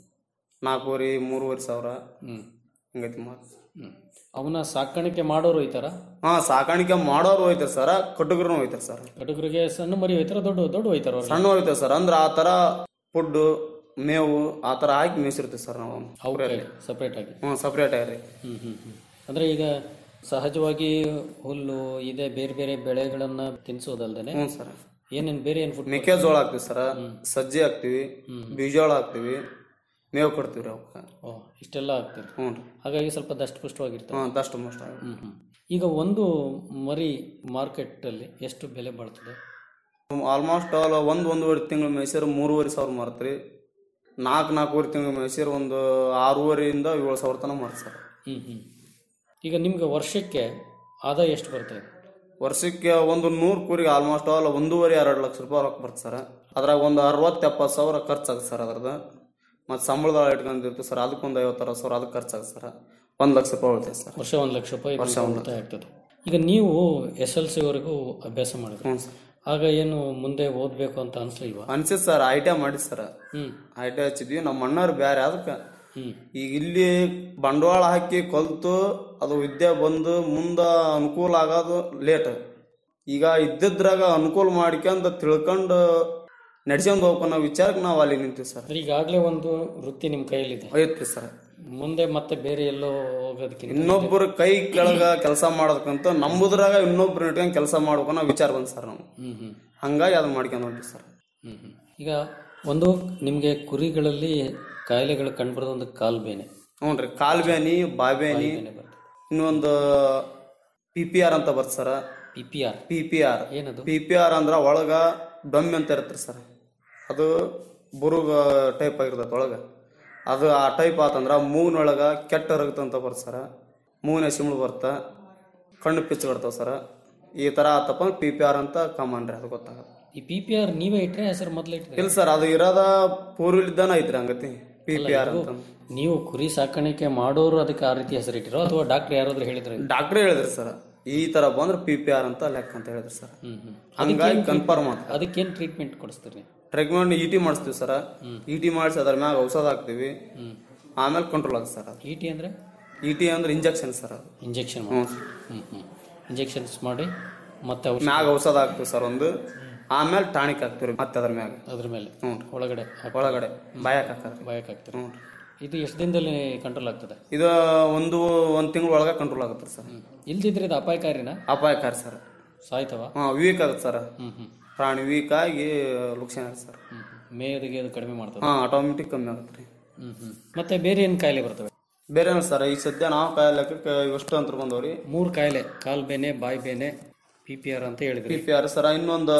Speaker 11: ನಾಲ್ಕೂವರೆ ಮೂರುವರೆ ಸಾವಿರ
Speaker 10: ಹ್ಮ್
Speaker 11: ಹಿಂಗೈತಿ ಮಾರ್ತೀವಿ
Speaker 10: ಹ್ಮ್ ಅವನ್ನ ಸಾಕಾಣಿಕೆ ಮಾಡೋರು ಹೋಯ್ತಾರ
Speaker 11: ಹಾ ಸಾಕಾಣಿಕೆ ಮಾಡೋರು ಹೋಯ್ತಾರೆ ಸರ್ ಕಟುಗರು ಹೋಯ್ತಾರೆ ಸರ್
Speaker 10: ಕಟುಕರಿಗೆ ಸಣ್ಣ ಮರಿ ಹೋಯ್ತಾರ ದೊಡ್ಡ ದೊಡ್ಡ ಹೋಯ್ತಾರ ಅವ್ರು
Speaker 11: ಸಣ್ಣ ಹೋಯ್ತಾರೆ ಸರ್ ಅಂದ್ರ ಆ ತರ ಫುಡ್ ಮೇವು ಆ ತರ ಹಾಕಿ ಮೇಯಿಸಿರ್ತೀವಿ ಸರ್ ನಾವು
Speaker 10: ಸಪರೇಟ್ ಆಗಿ
Speaker 11: ಹ್ಞೂ ಸಪ್ರೇಟ್ ಆಗ್ರಿ
Speaker 10: ಹ್ಮ್ ಹ್ಮ್ ಹ್ಮ್ ಅಂದ್ರೆ ಈಗ ಸಹಜವಾಗಿ ಹುಲ್ಲು ಇದೆ ಬೇರೆ ಬೇರೆ ಬೆಳೆಗಳನ್ನ ತಿನ್ಸೋದಲ್ದೇನೆ
Speaker 11: ಹ್ಞೂ ಸರ್
Speaker 10: ಏನೇನ್ ಬೇರೆ ಏನ್ ಫುಡ್
Speaker 11: ಮೆಕ್ಕೆಜೋಳ ಹಾಕ್ತಿವಿ ಸರ್ ಸಜ್ಜೆ ಹಾಕ್ತಿವಿ ಬೀಜೋಳ ಹಾಕ್ತಿವಿ ಮೇವು ಕೊಡ್ತೀವಿ ರೀ ಅವಕ್ಕೆ
Speaker 10: ಓ ಇಷ್ಟೆಲ್ಲ ಆಗ್ತೀರಿ
Speaker 11: ಹ್ಞೂ ರೀ
Speaker 10: ಹಾಗಾಗಿ ಸ್ವಲ್ಪ ದಷ್ಟಪುಷ್ಟವಾಗಿರ್ತವೆ
Speaker 11: ಹ್ಞೂ ದಷ್ಟು ಮೋಸ್ಟ್
Speaker 10: ಹ್ಮ್ ಹ್ಮ್ ಈಗ ಒಂದು ಮರಿ ಮಾರ್ಕೆಟ್ ಅಲ್ಲಿ ಎಷ್ಟು ಬೆಲೆ ಬಾಳ್ತದೆ
Speaker 11: ಆಲ್ಮೋಸ್ಟ್ ಆಲ್ ಒಂದು ಒಂದೂವರೆ ತಿಂಗಳು ಮೇಯ್ಸಿರ ಮೂರುವರೆ ಸಾವಿರ ಮಾರ್ತ್ರಿ ನಾಲ್ಕು ನಾಲ್ಕೂವರೆ ತಿಂಗಳು ಮೇಯ್ಸಿರ ಒಂದು ಆರೂವರೆಯಿಂದ ಏಳು ಸಾವಿರ ತನಕ ಮಾರ್ತ ಸರ್
Speaker 10: ಹ್ಮ್ ಹ್ಮ್ ಈಗ ನಿಮ್ಗೆ ವರ್ಷಕ್ಕೆ ಆದಾಯ ಎಷ್ಟು ಬರ್ತದೆ
Speaker 11: ವರ್ಷಕ್ಕೆ ಒಂದು ನೂರು ಕುರಿಗೆ ಆಲ್ಮೋಸ್ಟ್ ಆಲ್ ಒಂದೂವರೆ ಎರಡು ಲಕ್ಷ ರೂಪಾಯಿ ರೊಕ್ಕ ಬರ್ತದೆ ಸರ್ ಅದ್ರಾಗ ಒಂದು ಅರವತ್ತು ಎಪ್ಪತ್ತು ಸಾವಿರ ಖರ್ಚಾಗುತ್ತೆ ಸರ್ ಅದ್ರದ್ದು ಮತ್ತು ಸಂಬಳದ ಇಟ್ಕೊಂಡಿರ್ತೀವಿ ಸರ್ ಅದಕ್ಕೊಂದು ಐವತ್ತು ಅರವತ್ತು ಸಾವಿರ ಅದಕ್ಕೆ ಖರ್ಚಾಗುತ್ತೆ ಸರ್ ಒಂದು ಲಕ್ಷ ರೂಪಾಯಿ ಉಳಿತೈತೆ ಸರ್
Speaker 10: ವರ್ಷ ಒಂದು ಲಕ್ಷ ರೂಪಾಯಿ
Speaker 11: ವರ್ಷ
Speaker 10: ನಿಮ್ಗೆ
Speaker 11: ಒಂದು
Speaker 10: ಉಳಿತಾಯ ಆಗ್ತದೆ ಈಗ ನೀವು ಎಸ್ ಎಲ್ ಸಿ ವರೆಗೂ ಅಭ್ಯಾಸ ಮಾಡಿದ್ರಿ
Speaker 11: ಹ್ಞೂ ಸರ್
Speaker 10: ಆಗ ಏನು ಮುಂದೆ ಓದ್ಬೇಕು ಅಂತ ಅನ್ಸ್ಲಿಲ್ವಾ
Speaker 11: ಅನ್ಸಿತ್ ಸರ್ ಐ ಟಿ ಐ ಮಾಡಿ ಸರ್
Speaker 10: ಹ್ಮ್
Speaker 11: ಐ ಟಿ ಐ ಹಚ್ಚಿದ್ವಿ ನಮ್ಮ ಅಣ್ಣವ್ರು ಬೇರೆ ಅದಕ್ಕೆ
Speaker 10: ಹ್ಮ್
Speaker 11: ಈಗ ಇಲ್ಲಿ ಬಂಡವಾಳ ಹಾಕಿ ಕಲ್ತು ಅದು ವಿದ್ಯೆ ಬಂದು ಮುಂದ ಅನುಕೂಲ ಆಗೋದು ಲೇಟ್ ಈಗ ಇದ್ದಿದ್ರಾಗ ಅನುಕೂಲ ಮಾಡ್ಕೊಂಡ್ ತಿಳ್ಕೊಂಡು ನಡ್ಸ್ಕೊಂಡ್ ಹೋಗ್ಬೇಕು ಅನ್ನೋ ವಿಚಾರಕ್ಕೆ ನಾವು ಅಲ್ಲಿ ನಿಂತೀವಿ ಸರ್
Speaker 10: ಅಂದ್ರೆ ಈಗಾಗಲೇ ಒಂದು ವೃತ್ತಿ ನಿಮ್ಮ ಕೈಯಲ್ಲಿದೆ
Speaker 11: ಐತ್ರಿ ಸರ್
Speaker 10: ಮುಂದೆ ಮತ್ತೆ ಬೇರೆ ಎಲ್ಲೋ ಹೋಗೋದಕ್ಕಿಂತ
Speaker 11: ಇನ್ನೊಬ್ಬರ ಕೈ ಕೆಳಗ ಕೆಲಸ ಮಾಡೋದಕ್ಕಂತ ನಂಬುದ್ರಾಗ ಇನ್ನೊಬ್ರು ಇಟ್ಕೊಂಡ್ ಕೆಲಸ ಮಾಡ್ಬೇಕು ಅನ್ನೋ ವಿಚಾರ ಬಂದ್ ಸರ್ ನಾವು
Speaker 10: ಹ್ಮ್ ಹ್ಮ್
Speaker 11: ಹಂಗಾಗಿ ಅದನ್ನ ಮಾಡ್ಕೊಂಡ್ ಹೊಂಟಿವಿ ಸರ್
Speaker 10: ಹ್ಮ್ ಹ್ಮ್. ಈಗ ಒಂದು ನಿಮಗೆ ಕುರಿಗಳಲ್ಲಿ ಕಾಯಿಲೆಗಳು ಕಂಡುಬರೋದು ಒಂದು ಕಾಲ್ ಬೇನೆ
Speaker 11: ಹ್ಞೂ ರೀ ಕಾಲ್ ಬ್ಯಾನಿ ಬಾಬ್ಯಾನಿ ಇನ್ನೊಂದು ಪಿ ಪಿ ಆರ್ ಅಂತ ಬರ್ತ sir
Speaker 10: P P R
Speaker 11: P P R
Speaker 10: ಏನದು
Speaker 11: ಪಿ ಪಿ ಆರ್ ಅಂದ್ರ ಒಳಗ ಡೊಮ್ಮೆ ಅಂತ ಇರತ್ರಿ ಸರ್ ಅದು ಬುರುಗ ಟೈಪ್ ಆಗಿರ್ತೈತೆ ಒಳಗ ಅದು ಆ ಟೈಪ್ ಆತಂದ್ರ ಮೂಗ್ನೊಳಗ ಕೆಟ್ಟ ರಕ್ತ ಅಂತ ಬರ್ತ ಸರ್ ಮೂಗಿನ ಸಿಮ್ಳು ಬರ್ತ ಕಣ್ಣು ಪಿಚ್ಚು ಬರ್ತಾವ ಸರ್ ಈ ತರ ಆತಪ್ಪ ಪಿ ಪಿ ಆರ್ ಅಂತ ಕಾಮನ್ ರೀ ಅದು ಗೊತ್ತಾಗ
Speaker 10: ಈ ಪಿ ಪಿ ಆರ್ ನೀವೇ ಇಟ್ರೆ ಹೆಸರು ಮೊದಲು ಇಟ್ರೆ
Speaker 11: ಇಲ್ಲ ಸರ್ ಅದು ಇರೋದ ಪೂರ್ವಲಿದ್ದಾನ ಐತ್ರಿ ಹಂಗತಿ ಪಿ ಪಿ ಆರ್ ಅಂತ
Speaker 10: ನೀವು ಕುರಿ ಸಾಕಾಣಿಕೆ ಮಾಡೋರು ಅದಕ್ಕೆ ಆ ರೀತಿ ಹೆಸರು ಇಟ್ಟಿರೋ ಅಥವಾ ಡಾಕ್ಟರ್ ಯಾರಾದ್ರೂ ಹೇಳಿದ್ರೆ
Speaker 11: ಡಾಕ್ಟ್ರೇ ಹೇಳಿದ್ರಿ ಸರ್ ಈ ತರ ಬಂದ್ರೆ ಪಿ ಪಿ ಆರ್ ಅಂತ ಲೆಕ್ಕ ಅಂತ ಹೇಳಿದ್ರಿ ಸರ್
Speaker 10: ಹ್ಮ್ ಹ್ಮ್
Speaker 11: ಹಂಗಾಗಿ ಕನ್ಫರ್ಮ್ ಆತ
Speaker 10: ಅದಕ್ಕೇನು ಟ್ರೀಟ್ಮೆಂಟ್ ಕೊಡಿಸ್ತೀರಿ
Speaker 11: ಟ್ರೀಟ್ಮೆಂಟ್ ಇ ಟಿ ಮಾಡಿಸ್ತೀವಿ ಸರ್ ಇ ಟಿ ಮಾಡಿಸಿ ಅದ್ರ ಮ್ಯಾಗ ಔಷಧ ಹಾಕ್ತಿವಿ ಆಮೇಲೆ ಕಂಟ್ರೋಲ್ ಆಗುತ್ತೆ ಸರ್ ಅದು
Speaker 10: ಇ ಟಿ ಅಂದ್ರೆ
Speaker 11: ಇ ಟಿ ಅಂದ್ರೆ ಇಂಜೆಕ್ಷನ್ ಸರ್ ಅದು
Speaker 10: ಇಂಜೆಕ್ಷನ್
Speaker 11: ಹ್ಞೂ
Speaker 10: ಹ್ಮ್ ಹ್ಮ್ ಇಂಜೆಕ್ಷನ್ಸ್ ಮಾಡಿ ಮತ್ತೆ ಔಷಧ
Speaker 11: ಮ್ಯಾಗ ಔಷಧ ಹಾಕ್ತಿವಿ ಸರ್ ಒಂದು ಆಮೇಲೆ ಟಾಣಿಕ್ ಹಾಕ್ತಿವಿ ಮತ್ತೆ ಅದ್ರ ಮ್ಯಾಗ
Speaker 10: ಅದ್ರ ಮೇಲೆ
Speaker 11: ಹ್ಞೂ
Speaker 10: ಒಳಗಡೆ
Speaker 11: ಒಳಗಡೆ ಬಾಯಕ್ ಹಾಕದ್ರಿ
Speaker 10: ಬಾಯಕ್ ಹಾಕ್ತೀರಿ
Speaker 11: ಹ್ಞೂ
Speaker 10: ಇದು ಎಷ್ಟು ದಿನದಲ್ಲಿ ಕಂಟ್ರೋಲ್ ಆಗ್ತದೆ
Speaker 11: ಇದು ಒಂದು ಒಂದು ತಿಂಗಳ ಒಳಗೆ ಕಂಟ್ರೋಲ್ ಆಗುತ್ತೆ ಸರ್
Speaker 10: ಇಲ್ದಿದ್ರೆ ಇದು ಅಪಾಯಕಾರಿನಾ
Speaker 11: ಅಪಾಯಕಾರಿ ಸರ್
Speaker 10: ಸಾಯ್ತವ
Speaker 11: ಹಾಂ ವೀಕ್ ಆಗುತ್ತೆ ಸರ್
Speaker 10: ಹ್ಮ್ ಹ್ಮ್
Speaker 11: ಪ್ರಾಣಿ ವೀಕ್ ಆಗಿ ಲುಕ್ಷಣ ಆಗುತ್ತೆ ಸರ್
Speaker 10: ಹ್ಮ್ ಮೇಯದಿಗೆ ಅದು ಕಡಿಮೆ ಮಾಡ್ತದೆ
Speaker 11: ಹಾಂ ಆಟೋಮೆಟಿಕ್ ಕಮ್ಮಿ ಆಗುತ್ತೆ ರೀ
Speaker 10: ಹ್ಮ್ ಹ್ಮ್ ಮತ್ತೆ ಬೇರೆ ಏನು ಕಾಯಿಲೆ ಬರ್ತವೆ
Speaker 11: ಬೇರೆ ಸರ್ ಈ ಸದ್ಯ ನಾವು ಕಾಯಿ ಲೆಕ್ಕಕ್ಕೆ ಇಷ್ಟು ಅಂತ ಬಂದವ್ರಿ
Speaker 10: ಮೂರು ಕಾಯಿಲೆ ಕಾಲ್ ಬೇನೆ ಬಾಯಿ ಬೇನೆ ಪಿ ಪಿ ಆರ್ ಅಂತ
Speaker 11: ಪಿ
Speaker 10: ಹೇಳಿದ್ರಿ
Speaker 11: ಪಿ ಆರ್ ಸರ ಇನ್ನೊಂದು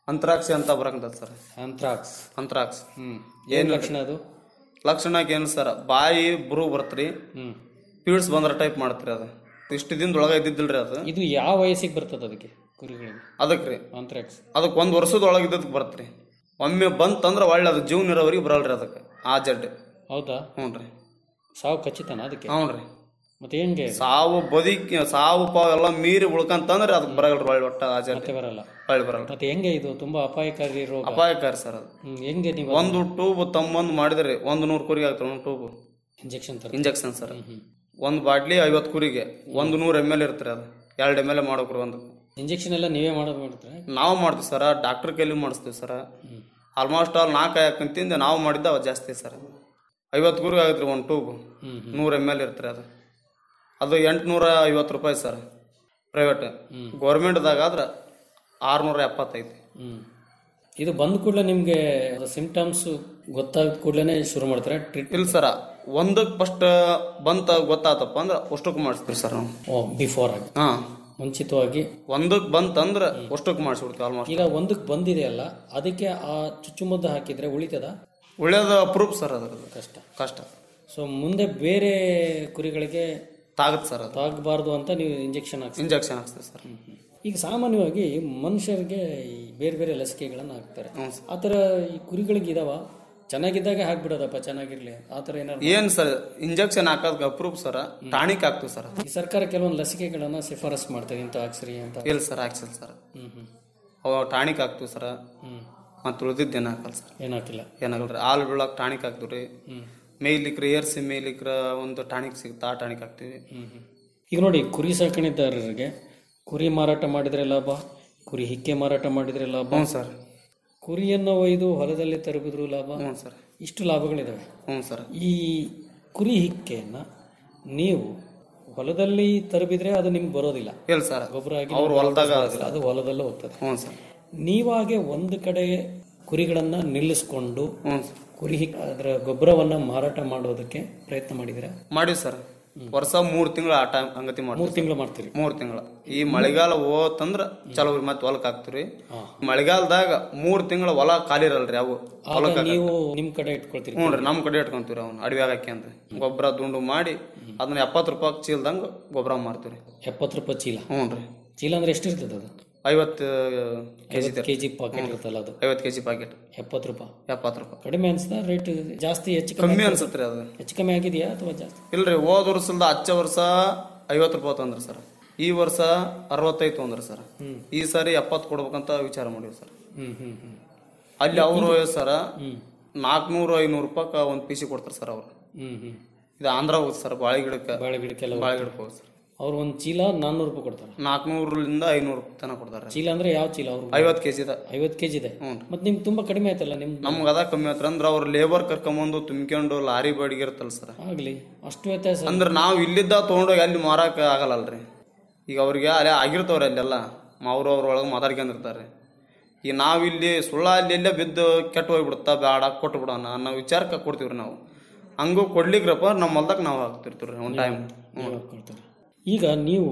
Speaker 11: ಅಂತ್ರಾಕ್ಷಿ ಅಂತ ಬರಂಗದ ಸರ್
Speaker 10: ಅಂತ್ರಾಕ್ಸ್
Speaker 11: ಅಂತ್ರಾಕ್ಸ್
Speaker 10: ಹ್ಮ್ ಏನ್ ಲಕ್ಷಣ ಅದು
Speaker 11: ಲಕ್ಷಣಕ್ಕೆ ಏನು ಸರ್ ಬಾಯಿ ಬುರು ಬರ್ತರಿ
Speaker 10: ಹ್ಮ್
Speaker 11: ಪೀಡ್ಸ್ ಬಂದ್ರ ಟೈಪ್ ಮಾಡತ್ರಿ ಅದು ಇಷ್ಟು ದಿನದೊಳಗೆ ಇದ್ದಿದ್ದಿಲ್ರಿ ಅದು
Speaker 10: ಇದು ಯಾವ ವಯಸ್ಸಿಗೆ ಬರ್ತದ ಅದಕ್ಕೆ ಕುರಿಗಳಿಗೆ
Speaker 11: ಅದಕ್ಕೆ ರೀ
Speaker 10: ಅಂತ್ರಾಕ್ಸ್
Speaker 11: ಅದಕ್ಕೆ ಒಂದು ವರ್ಷದೊಳಗೆ ಇದ್ದದಕ್ಕೆ ಬರ್ತರಿ ಒಮ್ಮೆ ಬಂತಂದ್ರೆ ಒಳ್ಳೆ ಅದು ಜೀವನ ಇರೋವರೆಗೆ ಬರಲ್ರಿ ಅದಕ್ಕೆ ಆ ಜಡ್
Speaker 10: ಹೌದಾ
Speaker 11: ಹ್ಞೂ ರೀ
Speaker 10: ಸಾವು ಖಚಿತನಾ ಅದಕ್ಕೆ
Speaker 11: ಹ್ಞೂ ರೀ
Speaker 10: ಮತ್ತೆ ಹೆಂಗೆ
Speaker 11: ಸಾವು ಬದುಕಿ ಸಾವು ಪಾವು ಎಲ್ಲ ಮೀರಿ ಉಳ್ಕಂತಂದ್ರೆ ಅದಕ್ಕೆ ಬರಲ್ರಿ ಒಳ್ಳೆ ಒಟ್ಟ ಆ ಜಡ್
Speaker 10: ಮತ್ತೆ ಬರಲ್ಲ
Speaker 11: ಒಳ್ಳೆ ಬರಲ್ಲ
Speaker 10: ಮತ್ತೆ ಹೆಂಗೆ ಇದು ತುಂಬಾ ಅಪಾಯಕಾರಿ ರೋಗ
Speaker 11: ಅಪಾಯಕಾರಿ ಸರ್ ಅದು
Speaker 10: ಹ್ಮ್, ಹೆಂಗೆ ನೀವು
Speaker 11: ಒಂದು ಟೂಬ್ ತಮ್ಮಂದು ಮಾಡಿದ್ರಿ ಒಂದು ನೂರು ಕುರಿಗೆ ಆಗ್ತದೆ ಒಂದು ಟೂಬ್
Speaker 10: ಇಂಜೆಕ್ಷನ್ ತರ
Speaker 11: ಇಂಜೆಕ್ಷನ್ ಸರ್ ಒಂದು ಬಾಟ್ಲಿ ಐವತ್ತು ಕುರಿಗೆ ಒಂದು ನೂರು ಎಮ್ ಎಲ್ ಇರ್ತೀರಿ ಅದು ಎರಡು ಎಮ್ ಎಲ್ ಮಾಡೋಕ್ರಿ ಒಂದು
Speaker 10: ಇಂಜೆಕ್ಷನ್ ಎಲ್ಲ ನೀವೇ ಮಾಡೋದು ಮಾಡ್ತಾರೆ
Speaker 11: ನಾವು ಮಾಡ್ತೀವಿ ಸರ ಡಾಕ್ಟರ್ ಕೈಲಿ ಮಾಡಿಸ್ತೀವಿ ಸರ ಆಲ್ಮೋಸ್ಟ್ ಆಲ್ ನಾಲ್ಕು ಹಾಕಂತಿಂದ ನಾವು ಮಾಡಿದ್ದ ಅವು ಜಾಸ್ತಿ ಸರ್ ಐವತ್ತು ಕುರಿಗೆ ಆಗತ್ರಿ ಒಂದು ಟೂಬ್ ನೂರು ಎಮ್ ಎಲ್ ಇರ್ತೀರಿ ಅದು ಅದು ಎಂಟುನೂರ ಐವತ್ತು ರೂಪಾಯಿ ಸರ್ ಪ್ರೈವೇಟ್ ಗೌರ್ಮೆಂಟ್ದಾಗ ಆದ್ರೆ ಆರುನೂರ ಎಪ್ಪತ್ತೈತಿ
Speaker 10: ಹ್ಮ್ ಇದು ಬಂದ ಕೂಡಲೇ ನಿಮ್ಗೆ ಸಿಂಪ್ಟಮ್ಸ್ ಗೊತ್ತಾದ ಕೂಡಲೇ ಶುರು ಮಾಡ್ತಾರೆ ಟ್ರೀಟ್
Speaker 11: ಇಲ್ಲ ಸರ ಒಂದಕ್ಕೆ ಫಸ್ಟ್ ಬಂತ ಗೊತ್ತಾತಪ್ಪ ಅಂದ್ರೆ ಅಷ್ಟಕ್ಕೆ ಮಾಡಿಸ್ತೀವಿ ಸರ್ ನಾವು
Speaker 10: ಓ ಬಿಫೋರ್ ಆಗಿ
Speaker 11: ಹಾ
Speaker 10: ಮುಂಚಿತವಾಗಿ
Speaker 11: ಒಂದಕ್ಕೆ ಬಂತಂದ್ರೆ ಅಷ್ಟಕ್ಕೆ ಮಾಡಿಸ್ಬಿಡ್ತೀವಿ ಆಲ್ಮೋಸ್ಟ್
Speaker 10: ಈಗ ಒಂದಕ್ಕೆ ಬಂದಿದೆಯಲ್ಲ ಅದಕ್ಕೆ ಆ ಚುಚ್ಚುಮದ್ದು ಹಾಕಿದ್ರೆ ಉಳಿತದ
Speaker 11: ಒಳ್ಳೇದು ಅಪ್ರೂಫ್ ಸರ್ ಅದ್ರದ್ದು
Speaker 10: ಕಷ್ಟ
Speaker 11: ಕಷ್ಟ
Speaker 10: ಸೊ ಮುಂದೆ ಬೇರೆ ಕುರಿಗಳಿಗೆ
Speaker 11: ತಾಗತ್ ಸರ್ ಅದು
Speaker 10: ತಾಗಬಾರ್ದು ಅಂತ ನೀವು ಇಂಜೆಕ್ಷನ್ ಹಾಕ್ಸಿ
Speaker 11: ಇಂಜೆಕ್ಷನ್ ಹಾಕ್ತೀವಿ ಸರ್
Speaker 10: ಈಗ ಸಾಮಾನ್ಯವಾಗಿ ಮನುಷ್ಯರಿಗೆ ಈ ಬೇರೆ ಬೇರೆ ಲಸಿಕೆಗಳನ್ನು ಹಾಕ್ತಾರೆ ಆ ಥರ ಈ ಕುರಿಗಳಿಗೆ ಇದಾವ ಚೆನ್ನಾಗಿದ್ದಾಗ ಹಾಕ್ಬಿಡೋದಪ್ಪ ಚೆನ್ನಾಗಿರ್ಲಿ ಆ ಥರ ಏನಾದ್ರು
Speaker 11: ಏನ್ ಸರ್ ಇಂಜೆಕ್ಷನ್ ಹಾಕೋದಕ್ಕೆ ಅಪ್ರೂಫ್ ಸರ್ ಟಾಣಿಕ್ ಹಾಕ್ತೀವಿ ಸರ್
Speaker 10: ಈ ಸರ್ಕಾರ ಕೆಲವೊಂದು ಲಸಿಕೆಗಳನ್ನ ಶಿಫಾರಸ್ ಮಾಡ್ತಾರೆ ಇಂಥ ಹಾಕ್ಸ್ರಿ ಅಂತ
Speaker 11: ಇಲ್ಲ ಸರ್ ಹಾಕ್ಸಿಲ್ಲ ಸರ್
Speaker 10: ಹ್ಮ್ ಹ್ಮ್
Speaker 11: ಅವ ಟಾಣಿಕ್ ಹಾಕ್ತೀವಿ ಸರ್
Speaker 10: ಹ್ಮ್
Speaker 11: ಮತ್ತೆ ಉಳಿದಿದ್ದು ಏನು ಹಾಕಲ್ಲ ಸರ್
Speaker 10: ಏನಾಗಿಲ್ಲ
Speaker 11: ಏನಾಗಲ್ರಿ ಹಾಲು ಬೀಳಕ್ಕೆ ಟಾಣಿಕ್ ಹಾಕ್ತೀವಿ ರೀ
Speaker 10: ಹ್ಮ್
Speaker 11: ಮೇಯ್ಲಿಕ್ರೆ ಏರ್ಸಿ ಮೇಯ್ಲಿಕ್ರ ಒಂದು ಟಾಣಿಕ್ ಸಿಗುತ್ತೆ ಆ ಟಾಣಿಕ್ ಹಾಕ್ತೀವಿ
Speaker 10: ಹ್ಮ್ ಹ್ಮ್. ಈಗ ನೋಡಿ ಕುರಿ ಸಾಕಣೆದಾರರಿಗೆ ಕುರಿ ಮಾರಾಟ ಮಾಡಿದ್ರೆ ಲಾಭ ಕುರಿ ಹಿಕ್ಕೆ ಮಾರಾಟ ಮಾಡಿದ್ರೆ ಲಾಭ
Speaker 11: ಹ್ಞೂ ಸರ್
Speaker 10: ಕುರಿಯನ್ನು ಒಯ್ದು ಹೊಲದಲ್ಲಿ ತರಬಿದ್ರು ಲಾಭ
Speaker 11: ಹ್ಞೂ ಸರ್
Speaker 10: ಇಷ್ಟು ಲಾಭಗಳಿದಾವೆ
Speaker 11: ಹ್ಞೂ ಸರ್
Speaker 10: ಈ ಕುರಿ ಹಿಕ್ಕೆಯನ್ನ ನೀವು ಹೊಲದಲ್ಲಿ ತರಬಿದ್ರೆ ಅದು ನಿಮ್ಗೆ ಬರೋದಿಲ್ಲ
Speaker 11: ಇಲ್ಲ ಸರ್
Speaker 10: ಗೊಬ್ಬರ ಆಗಿ
Speaker 11: ಅವ್ರು
Speaker 10: ನಿಮ್ಗೆ
Speaker 11: ಹೊಲ್ದಾಗ
Speaker 10: ವಾಪಸ್ ಬರೋದಿಲ್ಲ. ಅದು ಹೊಲದಲ್ಲೇ ಹೋಗ್ತದೆ
Speaker 11: ಹ್ಞೂ ಸರ್
Speaker 10: ನೀವಾಗೆ ಒಂದು ಕಡೆ ಕುರಿಗಳನ್ನ ನಿಲ್ಲಿಸ್ಕೊಂಡು
Speaker 11: ಹ್ಞೂ ಸರ್
Speaker 10: ಕುರಿ ಹಿಕ್ ಅದರ ಗೊಬ್ಬರವನ್ನ ಮಾರಾಟ ಮಾಡೋದಕ್ಕೆ ಪ್ರಯತ್ನ ಮಾಡಿದಿರಾ
Speaker 11: ಮಾಡಿವಿ ಸರ್ ವರ್ಷ ಮೂರು ತಿಂಗಳು ಆ ಟೈಮ್ ಹಂಗತಿ
Speaker 10: ಮೂರು
Speaker 11: ಮಾಡ್ತೀವಿ
Speaker 10: ತಿಂಗಳು ಮಾಡ್ತೀರಿ
Speaker 11: ಮೂರು ತಿಂಗಳ ಈ ಮಳೆಗಾಲ ಹೋತಂದ್ರ ಚಲೋ ಮತ್ತೆ ಹೊಲಕ್ ಹಾಕ್ತಿವ್ರಿ
Speaker 10: ಹಾ.
Speaker 11: ಮಳೆಗಾಲದಾಗ ಮೂರ್ ತಿಂಗಳ ಹೊಲ ಖಾಲಿ ಇರಲ್ರಿ ಅವು
Speaker 10: ಆಗ
Speaker 11: ಹೊಲಕ್ಕ
Speaker 10: ನೀವು ನಿಮ್ ಕಡೆ ಇಟ್ಕೊಳ್ತೀರಿ
Speaker 11: ಹ್ಞೂ ರೀ ನಮ್ಮ ಕಡೆ ಇಟ್ಕೊಂತೀವ್ರಿ ಅವ್ನು ಅಡವಿ ಹಾಕಿ ಅಂತ ಗೊಬ್ಬರ ದುಂಡು ಮಾಡಿ ಅದನ್ನ ಎಪ್ಪತ್ತು ರೂಪಾಯಿ ಚೀಲ್ದಂಗ ಗೊಬ್ಬರ ಮಾರ್ತೀವ್ರಿ
Speaker 10: ಎಪ್ಪತ್ತು ರೂಪಾಯಿ ಚೀಲ
Speaker 11: ಹ್ಞೂ ರೀ
Speaker 10: ಚೀಲ ಅಂದ್ರೆ ಎಷ್ಟಿರ್ತದೆ ಅದು
Speaker 11: ಐವತ್ತು ಕೆಜಿ
Speaker 10: ಐವತ್ತು ಕೆಜಿ ಪಾಕೆಟ್ ಇರುತ್ತಲ್ಲ ಅದು
Speaker 11: ಐವತ್ತು ಕೆಜಿ ಪ್ಯಾಕೆಟ್
Speaker 10: ಎಪ್ಪತ್ತು ರೂಪಾಯಿ
Speaker 11: ಎಪ್ಪತ್ತು ರೂಪಾಯಿ
Speaker 10: ಕಡಿಮೆ ಅನ್ಸ್ತಾ ರೇಟ್ ಜಾಸ್ತಿ ಹೆಚ್ಚು
Speaker 11: ಕಮ್ಮಿ
Speaker 10: ಆಗ್ತದಾ?
Speaker 11: ಅನ್ಸತ್ರಿ ಅದು
Speaker 10: ಹೆಚ್ಚು ಕಮ್ಮಿ ಆಗಿದೆಯಾ ಅಥವಾ ಜಾಸ್ತಿ
Speaker 11: ಇಲ್ರಿ ಹೋದ ವರ್ಷದ ಹಚ್ಚ ವರ್ಷ ಐವತ್ತು ರೂಪಾಯಿ ತಂದ್ರಿ ಸರ್ ಈ ವರ್ಷ ಅರವತ್ತೈದು ತೊಂದ್ರಿ ಸರ್ ಈ ಸಾರಿ ಎಪ್ಪತ್ತು ಕೊಡ್ಬೇಕಂತ ವಿಚಾರ ಮಾಡಿವಿ ಸರ್
Speaker 10: ಹ್ಮ್ ಹ್ಮ್ ಹ್ಮ್
Speaker 11: ಅಲ್ಲಿ ಅವರು ಸರ ನಾಲ್ಕುನೂರು ಐನೂರು ರೂಪಾಯಿ ಒಂದು ಪೀಸಿ ಕೊಡ್ತಾರೆ ಸರ್ ಅವರು
Speaker 10: ಹ್ಮ್ ಹ್ಮ್
Speaker 11: ಇದು ಆಂಧ್ರ ಹೋಗುತ್ತೆ ಸರ್ ಬಾಳೆ ಗಿಡಕ್ಕೆ
Speaker 10: ಬಾಳೆ ಗಿಡಕ್ಕೆಲ್ಲ
Speaker 11: ಬಾಳೆ ಗಿಡಕ್ಕೆ ಹೋಗುತ್ತೆ ಸರ್
Speaker 10: ಅವ್ರು ಒಂದು ಚೀಲ ನಾನ್ನೂರು ರೂಪಾಯಿ ಕೊಡ್ತಾರೆ
Speaker 11: ನಾಲ್ಕುನೂರರಿಂದ ಐನೂರು ತನಕ ಕೊಡ್ತಾರೆ
Speaker 10: ಚೀಲ ಅಂದ್ರೆ ಯಾವ ಚೀಲ ಅವರು
Speaker 11: ಐವತ್ತು ಕೆಜಿ ಇದೆ
Speaker 10: ಐವತ್ತು ಕೆಜಿ ಇದೆ
Speaker 11: ಹ್ಞೂ
Speaker 10: ಮತ್ತೆ ನಿಮ್ಗೆ ತುಂಬಾ ಕಡಿಮೆ ಆಯ್ತಲ್ಲ ನಿಮ್ಗೆ
Speaker 11: ನಮ್ಗೆ ಅದ ಕಮ್ಮಿ ಆತ್ರ ಅಂದ್ರೆ ಅವ್ರು ಲೇಬರ್ ಕರ್ಕೊಂಬಂದು ತುಂಬ್ಕೊಂಡು ಲಾರಿ ಬಾಡಿಗೆ ಇರುತ್ತಲ್ಲ ಸರ್
Speaker 10: ಆಗ್ಲಿ ಅಷ್ಟು ವ್ಯತ್ಯಾಸ
Speaker 11: ಅಂದ್ರೆ ನಾವು ಇಲ್ಲಿದ್ದ ತೊಗೊಂಡೋಗಿ ಅಲ್ಲಿ ಮಾರಕ್ಕೆ ಆಗಲ್ಲಲ್ರಿ ಈಗ ಅವ್ರಿಗೆ ಅಲ್ಲೇ ಆಗಿರ್ತಾವ್ರಿ ಅಲ್ಲೆಲ್ಲ ಅವ್ರು ಅವ್ರ ಒಳಗೆ ಮಾತಾಡ್ಕೊಂಡಿರ್ತಾರೆ ಈಗ ನಾವು ಇಲ್ಲಿ ಸುಳ್ಳ ಅಲ್ಲಿ ಎಲ್ಲೇ ಬಿದ್ದು ಕೆಟ್ಟು ಹೋಗ್ಬಿಡುತ್ತಾ ಬೇಡ ಕೊಟ್ಟು ಬಿಡೋಣ ಅನ್ನೋ ವಿಚಾರಕ್ಕೆ ಕೊಡ್ತೀವ್ರಿ ನಾವು ಹಂಗೂ ಕೊಡ್ಲಿಕ್ರಪ್ಪ ನಮ್ಮ ಹೊಲ್ದಾಗ ನಾವು ಹಾಕ್ತಿರ್ತೀವಿ ರೀ ಒಂದು ಟೈಮ್
Speaker 10: ನೀವ್ ಹಾಕ್ಕೊಳ್ತೀರಿ. ಈಗ ನೀವು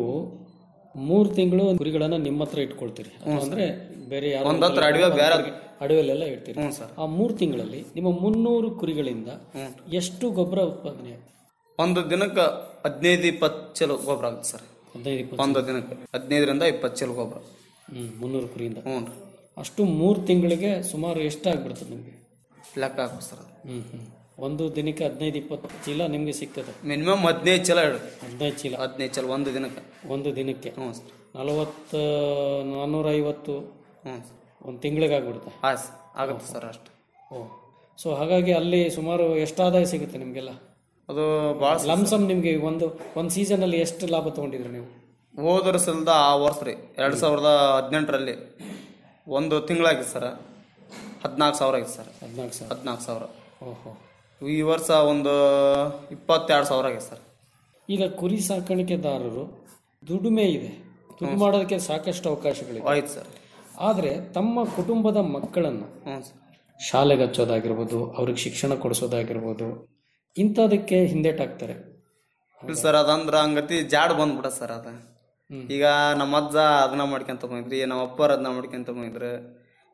Speaker 10: ಮೂರು ತಿಂಗಳು ಕುರಿಗಳನ್ನ ನಿಮ್ಮ ಹತ್ರ ಇಟ್ಕೊಳ್ತೀರಿ ಅಥವಾ ಅಂದ್ರೆ ಬೇರೆ ಯಾರೋ
Speaker 11: ಒಂದ್ ಹತ್ರ ಅಡವೆ ಬೇರೆ
Speaker 10: ಅಡವೆಲೆಲ್ಲ ಇಡ್ತೀರಿ
Speaker 11: ಹ್ಞೂ ಸರ್
Speaker 10: ಆ ಮೂರು ತಿಂಗಳಲ್ಲಿ ನಿಮ್ಮ ಮುನ್ನೂರು ಕುರಿಗಳಿಂದ ಎಷ್ಟು ಗೊಬ್ಬರ ಉತ್ಪಾದನೆ ಆಗುತ್ತೆ
Speaker 11: ಒಂದು ದಿನಕ್ಕೆ ಹದಿನೈದು ಇಪ್ಪತ್ತು ಚಲೋ ಗೊಬ್ಬರ ಆಗುತ್ತೆ ಸರ್
Speaker 10: ಹದಿನೈದು ಇಪ್ಪತ್ತು
Speaker 11: ಒಂದು ದಿನಕ್ಕೆ ಹದಿನೈದರಿಂದ ಇಪ್ಪತ್ತು ಚಲೋ ಗೊಬ್ಬರ
Speaker 10: ಹ್ಮ್ ಮುನ್ನೂರು ಕುರಿಯಿಂದ
Speaker 11: ಹ್ಞೂ ರೀ
Speaker 10: ಅಷ್ಟು ಮೂರು ತಿಂಗಳಿಗೆ ಸುಮಾರು ಎಷ್ಟಾಗ್ಬಿಡ್ತದೆ ನಿಮಗೆ
Speaker 11: ಲೆಕ್ಕ ಹಾಕು ಸರ್ ಅದು
Speaker 10: ಹ್ಮ್ ಹ್ಮ್ ಒಂದು ದಿನಕ್ಕೆ ಹದಿನೈದು ಇಪ್ಪತ್ತು ಚೀಲ ನಿಮಗೆ ಸಿಗ್ತದೆ
Speaker 11: ಮಿನಿಮಮ್ ಹದಿನೈದು ಚಲ ಹೇಳಿ
Speaker 10: ಹದಿನೈದು ಚೀಲ
Speaker 11: ಹದಿನೈದು ಚಲ ಒಂದು ದಿನಕ್ಕೆ
Speaker 10: ಒಂದು ದಿನಕ್ಕೆ
Speaker 11: ಹ್ಞೂ ಸರ್
Speaker 10: ನಲವತ್ತು ನಾನ್ನೂರ ಐವತ್ತು
Speaker 11: ಹ್ಞೂ
Speaker 10: ಒಂದು ತಿಂಗಳಿಗೆ ಆಗ್ಬಿಡುತ್ತೆ
Speaker 11: ಹಾಂ ಸರ್ ಆಗುತ್ತೆ ಸರ್ ಅಷ್ಟು
Speaker 10: ಓ ಸೊ ಹಾಗಾಗಿ ಅಲ್ಲಿ ಸುಮಾರು ಎಷ್ಟು ಆದಾಯ ಸಿಗುತ್ತೆ ನಿಮಗೆಲ್ಲ
Speaker 11: ಅದು ಭಾಳ
Speaker 10: ಲಮ್ಸಮ್ ನಿಮಗೆ ಒಂದು ಒಂದು ಸೀಸನಲ್ಲಿ ಎಷ್ಟು ಲಾಭ ತಗೊಂಡಿದ್ರಿ ನೀವು
Speaker 11: ಹೋದ ವರ್ಷದ ಆ ವರ್ಷ ರೀ ಎರಡು ಸಾವಿರದ ಹದಿನೆಂಟರಲ್ಲಿ ಒಂದು ತಿಂಗಳಾಗಿತ್ತು ಸರ್ ಹದಿನಾಲ್ಕು ಸಾವಿರ ಆಗಿತ್ತು ಸರ್
Speaker 10: ಹದಿನಾಲ್ಕು ಸಾವಿರ
Speaker 11: ಹದಿನಾಲ್ಕು ಸಾವಿರ
Speaker 10: ಓಹೋ
Speaker 11: ಈ ವರ್ಷ ಒಂದು ಇಪ್ಪತ್ತೆರಡು ಸಾವಿರ ಆಗಿದೆ ಸರ್
Speaker 10: ಈಗ ಕುರಿ ಸಾಕಾಣಿಕೆದಾರರು ದುಡಿಮೆ ಇದೆ ದುಡ್ಡು ಮಾಡೋದಕ್ಕೆ ಸಾಕಷ್ಟು ಅವಕಾಶಗಳಿವೆ
Speaker 11: ಆಯ್ತು ಸರ್
Speaker 10: ಆದರೆ ತಮ್ಮ ಕುಟುಂಬದ ಮಕ್ಕಳನ್ನು
Speaker 11: ಹ್ಞೂ ಸರ್
Speaker 10: ಶಾಲೆಗೆ ಹಚ್ಚೋದಾಗಿರ್ಬೋದು ಅವ್ರಿಗೆ ಶಿಕ್ಷಣ ಕೊಡಿಸೋದಾಗಿರ್ಬೋದು ಇಂಥದಕ್ಕೆ ಹಿಂದೇಟಾಗ್ತಾರೆ
Speaker 11: ಇಲ್ಲ ಸರ್ ಅದಂದ್ರೆ ಹಂಗತಿ ಜಾಡ್ ಬಂದ್ಬಿಡ ಸರ್ ಅದ ಈಗ ನಮ್ಮ ಅಜ್ಜ ಅದನ್ನ ಮಾಡ್ಕೊಂತ ಬಂದ್ರಿ ನಮ್ಮ ಅಪ್ಪರ ಅದನ್ನ ಮಾಡ್ಕೊಂತ ಬಂದಿದ್ರು